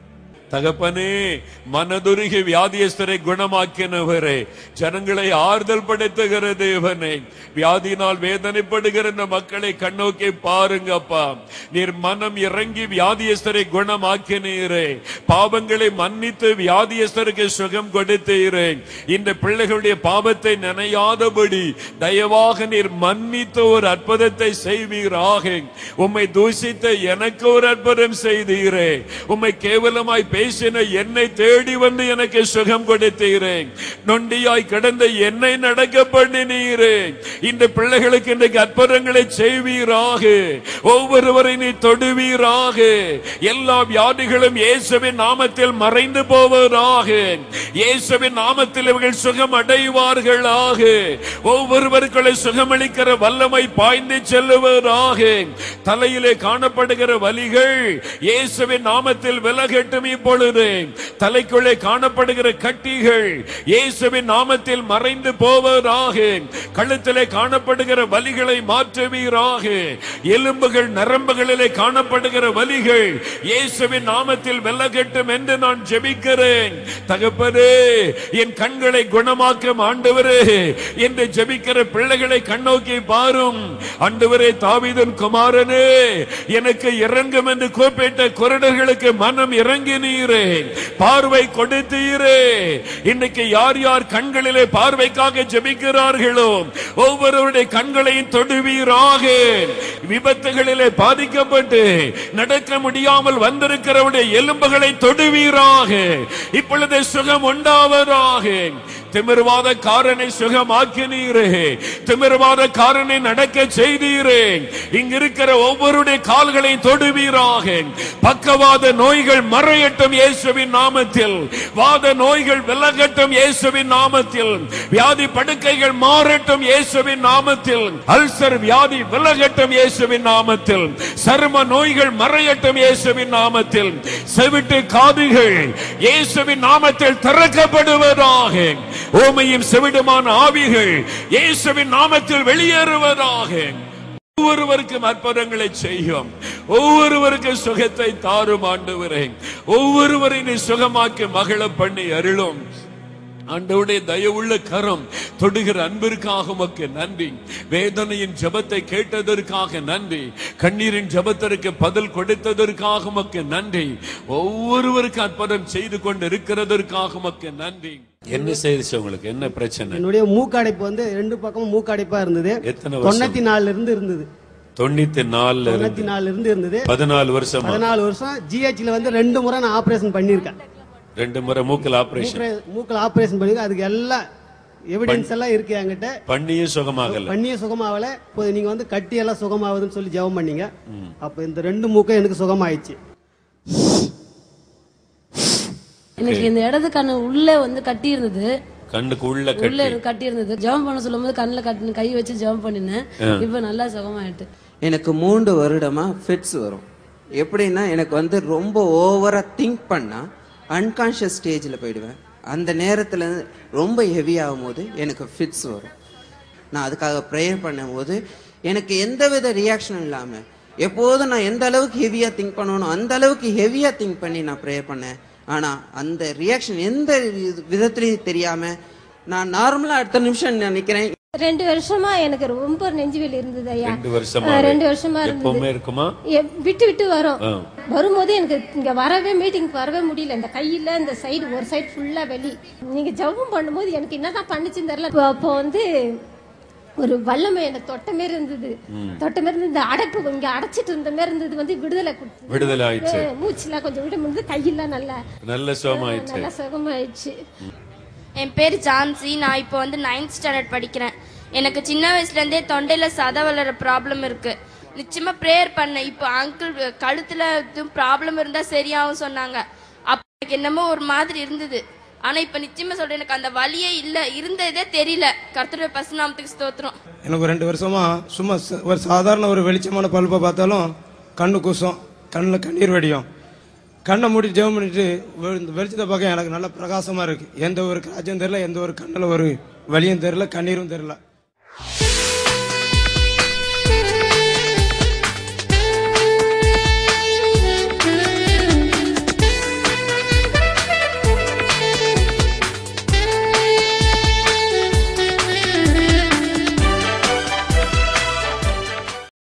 தகப்பனே மனதுருகி வியாதியஸ்தரை குணமாக்கினவரே ஜனங்களை ஆறுதல் படுத்துகிற தேவனே வியாதியினால் வேதனைப்படுகிற இந்த மக்களை கண்ணோக்கி பாருங்கப்பா நீர் மனம் இறங்கி வியாதியஸ்தரை குணமாக்கினீரே பாவங்களை மன்னித்து வியாதியஸ்தருக்கு சுகம் கொடுத்தீரே இந்த பிள்ளைகளுடைய பாவத்தை நினையாதபடி தயவாக நீர் மன்னித்து ஒரு அற்புதத்தை செய்வீராக உம்மை தூஷித்த எனக்கு ஒரு அற்புதம் செய்தீரே உம்மை கேவலமாய் பேசின என்னை தேடி வந்து எனக்கு சுகம் கொடுத்தீரே நொண்டியாய் கிடந்த என்னை நடக்க பண்ணினீரே இந்த பிள்ளைகளுக்கு இன்றைக்கு அற்புதங்களை செய்வீராக ஒவ்வொருவரை நீ தொடுவீராக எல்லா வியாதிகளும் இயேசுவின் நாமத்தில் மறைந்து போவதாக இயேசுவின் நாமத்தில் இவர்கள் சுகம் அடைவார்களாக ஒவ்வொருவருக்களை சுகமளிக்கிற வல்லமை பாய்ந்து செல்லுவதாக தலையிலே காணப்படுகிற வலிகள் இயேசுவின் நாமத்தில் விலகட்டும் இப்பொழுது தலைக்குள்ளே காணப்படுகிற கட்டிகள் இயேசுவின் நாமத்தில் மறைந்து போவதாக கழுத்திலே காணப்படுகிற வலிகளை மாற்றுவீராக எலும்புகள் நரம்புகளிலே காணப்படுகிற வலிகள் இயேசுவின் நாமத்தில் விலகட்டும் என்று நான் ஜெபிக்கிறேன் தகப்பனே என் கண்களை குணமாக்கும் ஆண்டவரே என்று ஜெபிக்கிற பிள்ளைகளை கண்ணோக்கி பாரும் ஆண்டவரே தாவீதன் குமாரனே எனக்கு இறங்கும் என்று கூப்பிட்ட குரடர்களுக்கு மனம் இறங்கினீரே பார்வை கொடுத்தீரே இன்னைக்கு யார் யார் கண்களிலே பார்வைக்காக ஜெபிக்கிறார்களோ ஒவ்வொருவருடைய கண்களையும் தொடுவீராக விபத்துகளிலே பாதிக்கப்பட்டு நடக்க முடியாமல் வந்திருக்கிறவருடைய எலும்புகளை தொடுவீராக இப்பொழுது சுகம் உண்டாவதாக திமிர்வாத காரனை சுகமாக்கினீரே திமிர்வாத காரனை நடக்க செய்தீரே இங்க இருக்கிற ஒவ்வொருடைய கால்களை தொடுவீராக பக்கவாத நோய்கள் மறையட்டும் இயேசுவின் நாமத்தில் வாத நோய்கள் விலகட்டும் இயேசுவின் நாமத்தில் வியாதி படுக்கைகள் மாறட்டும் இயேசுவின் நாமத்தில் அல்சர் வியாதி விலகட்டும் இயேசுவின் நாமத்தில் சரும நோய்கள் மறையட்டும் இயேசுவின் நாமத்தில் செவிட்டு காதுகள் இயேசுவின் நாமத்தில் திறக்கப்படுவதாக ஓமையும் செவிடுமான ஆவிகள் இயேசுவின் நாமத்தில் வெளியேறுவதாக ஒவ்வொருவருக்கும் அற்புதங்களை செய்யும் ஒவ்வொருவருக்கும் சுகத்தை தாரும் ஆண்டவரே ஒவ்வொருவரை நீ சுகமாக்கி மகள பண்ணி அருளும் ஆண்டவருடைய தயவுள்ள கரம் தொடுகிற அன்பிற்காக உமக்கு நன்றி வேதனையின் ஜெபத்தை கேட்டதற்காக நன்றி கண்ணீரின் ஜெபத்திற்கு பதில் கொடுத்ததற்காக உமக்கு நன்றி ஒவ்வொருவருக்கும் அற்புதம் செய்து கொண்டு இருக்கிறதற்காக உமக்கு நன்றி என்ன செய்திச்சு உங்களுக்கு என்ன பிரச்சனை என்னுடைய மூக்கடைப்பு வந்து ரெண்டு பக்கமும் மூக்கடைப்பா இருந்தது எத்தனை வருஷம் தொண்ணூத்தி நாலுல இருந்து இருந்தது தொண்ணூத்தி நாலுல இருந்து தொண்ணூத்தி நாலுல இருந்து இருந்தது பதினாலு வருஷமா பதினாலு வருஷம் ஜிஹெச்ல வந்து ரெண்டு முறை நான் ஆபரேஷன் பண்ணியிருக்கேன் ரெண்டு முறை மூக்கல் ஆபரேஷன் மூக்குல- மூக்குல ஆபரேஷன் பண்ணிருக்கேன் அதுக்கு எல்லாம் எவிடன்ஸ் எல்லாம் இருக்கு என்கிட்ட பண்ணியும் சுகமாகல பண்ணிய சுகமாவல இப்போ நீங்க வந்து கட்டி எல்லாம் சுகமாகுதுன்னு சொல்லி ஜெபம் பண்ணீங்க அப்ப இந்த ரெண்டு மூக்கும் எனக்கு சுகமாயிடுச்சு எனக்கு இந்த இடது கண்ணு உள்ள வந்து கட்டி இருந்தது கண்ணுக்கு உள்ள உள்ள கட்டி எனக்கு கட்டி இருந்தது ஜெபம் பண்ண சொல்லும்போது கண்ணுல கட்டி கை வச்சு ஜெபம் பண்ணினேன் இப்ப நல்லா சுகமாயிட்டு எனக்கு மூன்று வருடமா ஃபிட்ஸ் வரும் எப்படின்னா எனக்கு வந்து ரொம்ப ஓவரா திங்க் பண்ணா அன்கான்ஷியஸ் ஸ்டேஜில் போயிடுவேன் அந்த நேரத்தில் ரொம்ப ஹெவி ஆகும்போது எனக்கு ஃபிட்ஸ் வரும் நான் அதுக்காக ப்ரேயர் பண்ணும்போது எனக்கு எந்தவித ரியாக்ஷனும் இல்லாமல் எப்போதும் நான் எந்த அளவுக்கு ஹெவியாக திங்க் பண்ணணும் அந்த அளவுக்கு ஹெவியாக திங்க் பண்ணி நான் ப்ரேயர் பண்ணேன் ஆனால் அந்த ரியாக்ஷன் எந்த இது- விதத்துலையும் தெரியாமல் நான் நார்மலாக அடுத்த நிமிஷம் நினைக்கிறேன் ரெண்டு வருஷமா எனக்கு ரொம்ப நெஞ்சுவலி இருந்தது ஐயா ரெண்டு வருஷமா ஆ, ரெண்டு வருஷமா எப்பவுமே இருந்தது இருக்குமா எ- விட்டு விட்டு வரும் ஆ. வரும்போது எனக்கு இங்க வரவே மீட்டிங் வரவே முடியல இந்த கையில இந்த சைடு ஒரு சைடு ஃபுல்லா வெளி நீங்க ஜெபம் பண்ணும்போது எனக்கு என்னதான் பண்ணுச்சுன்னு தெரியல அப்போ- அப்போ வந்து ஒரு வல்லமை எனக்கு தொட்ட மாரி இருந்தது தொட்ட மாரி இருந்தது இந்த அடைப்பு இங்க அடைச்சிட்டு இருந்த மாதிரி இருந்தது வந்து விடுதலை கொடுத்தது விடுதலை ஆயிடுச்சு மூச்சுலாம் கொஞ்சம் விட முடிஞ்சது கையெல்லாம் நல்லா நல்ல சுகமாயிடுச்சு நல்லா சுகமாயிடுச்சு என் பேர் ஜான்சி நான் இப்போ வந்து நைன்த் ஸ்டாண்டர்ட் படிக்கிறேன் எனக்கு சின்ன வயசுலேருந்தே தொண்டையில் சதை வளர ப்ராப்ளம் இருக்கு நிச்சயமா ப்ரேயர் பண்ணேன் இப்போ அங்கிள் கழுத்தில் எதுவும் ப்ராப்ளம் இருந்தால் சரியாகும் சொன்னாங்க அப்போ எனக்கு என்னமோ ஒரு மாதிரி இருந்தது ஆனால் இப்போ நிச்சயமா சொல்றேன் எனக்கு அந்த வலியே இல்லை இருந்ததே தெரியல கர்த்தருடைய பசுநாமத்துக்கு ஸ்தோத்திரம் எனக்கு ஒரு ரெண்டு வருஷமா சும்மா ச- ஒரு சாதாரண ஒரு வெளிச்சமான பல்பை பார்த்தாலும் கண்ணு கூசும் கண்ணில் கண்ணீர் வடியும் கண்ணை மூடி ஜெபம் பண்ணிட்டு வெ- இந்த வெளிச்சத்தை பார்க்க எனக்கு நல்ல பிரகாசமா இருக்கு எந்த ஒரு காய்ச்சும் தெரியல எந்த ஒரு கண்ணில் ஒரு வலியும் தெரியல கண்ணீரும் தெரியல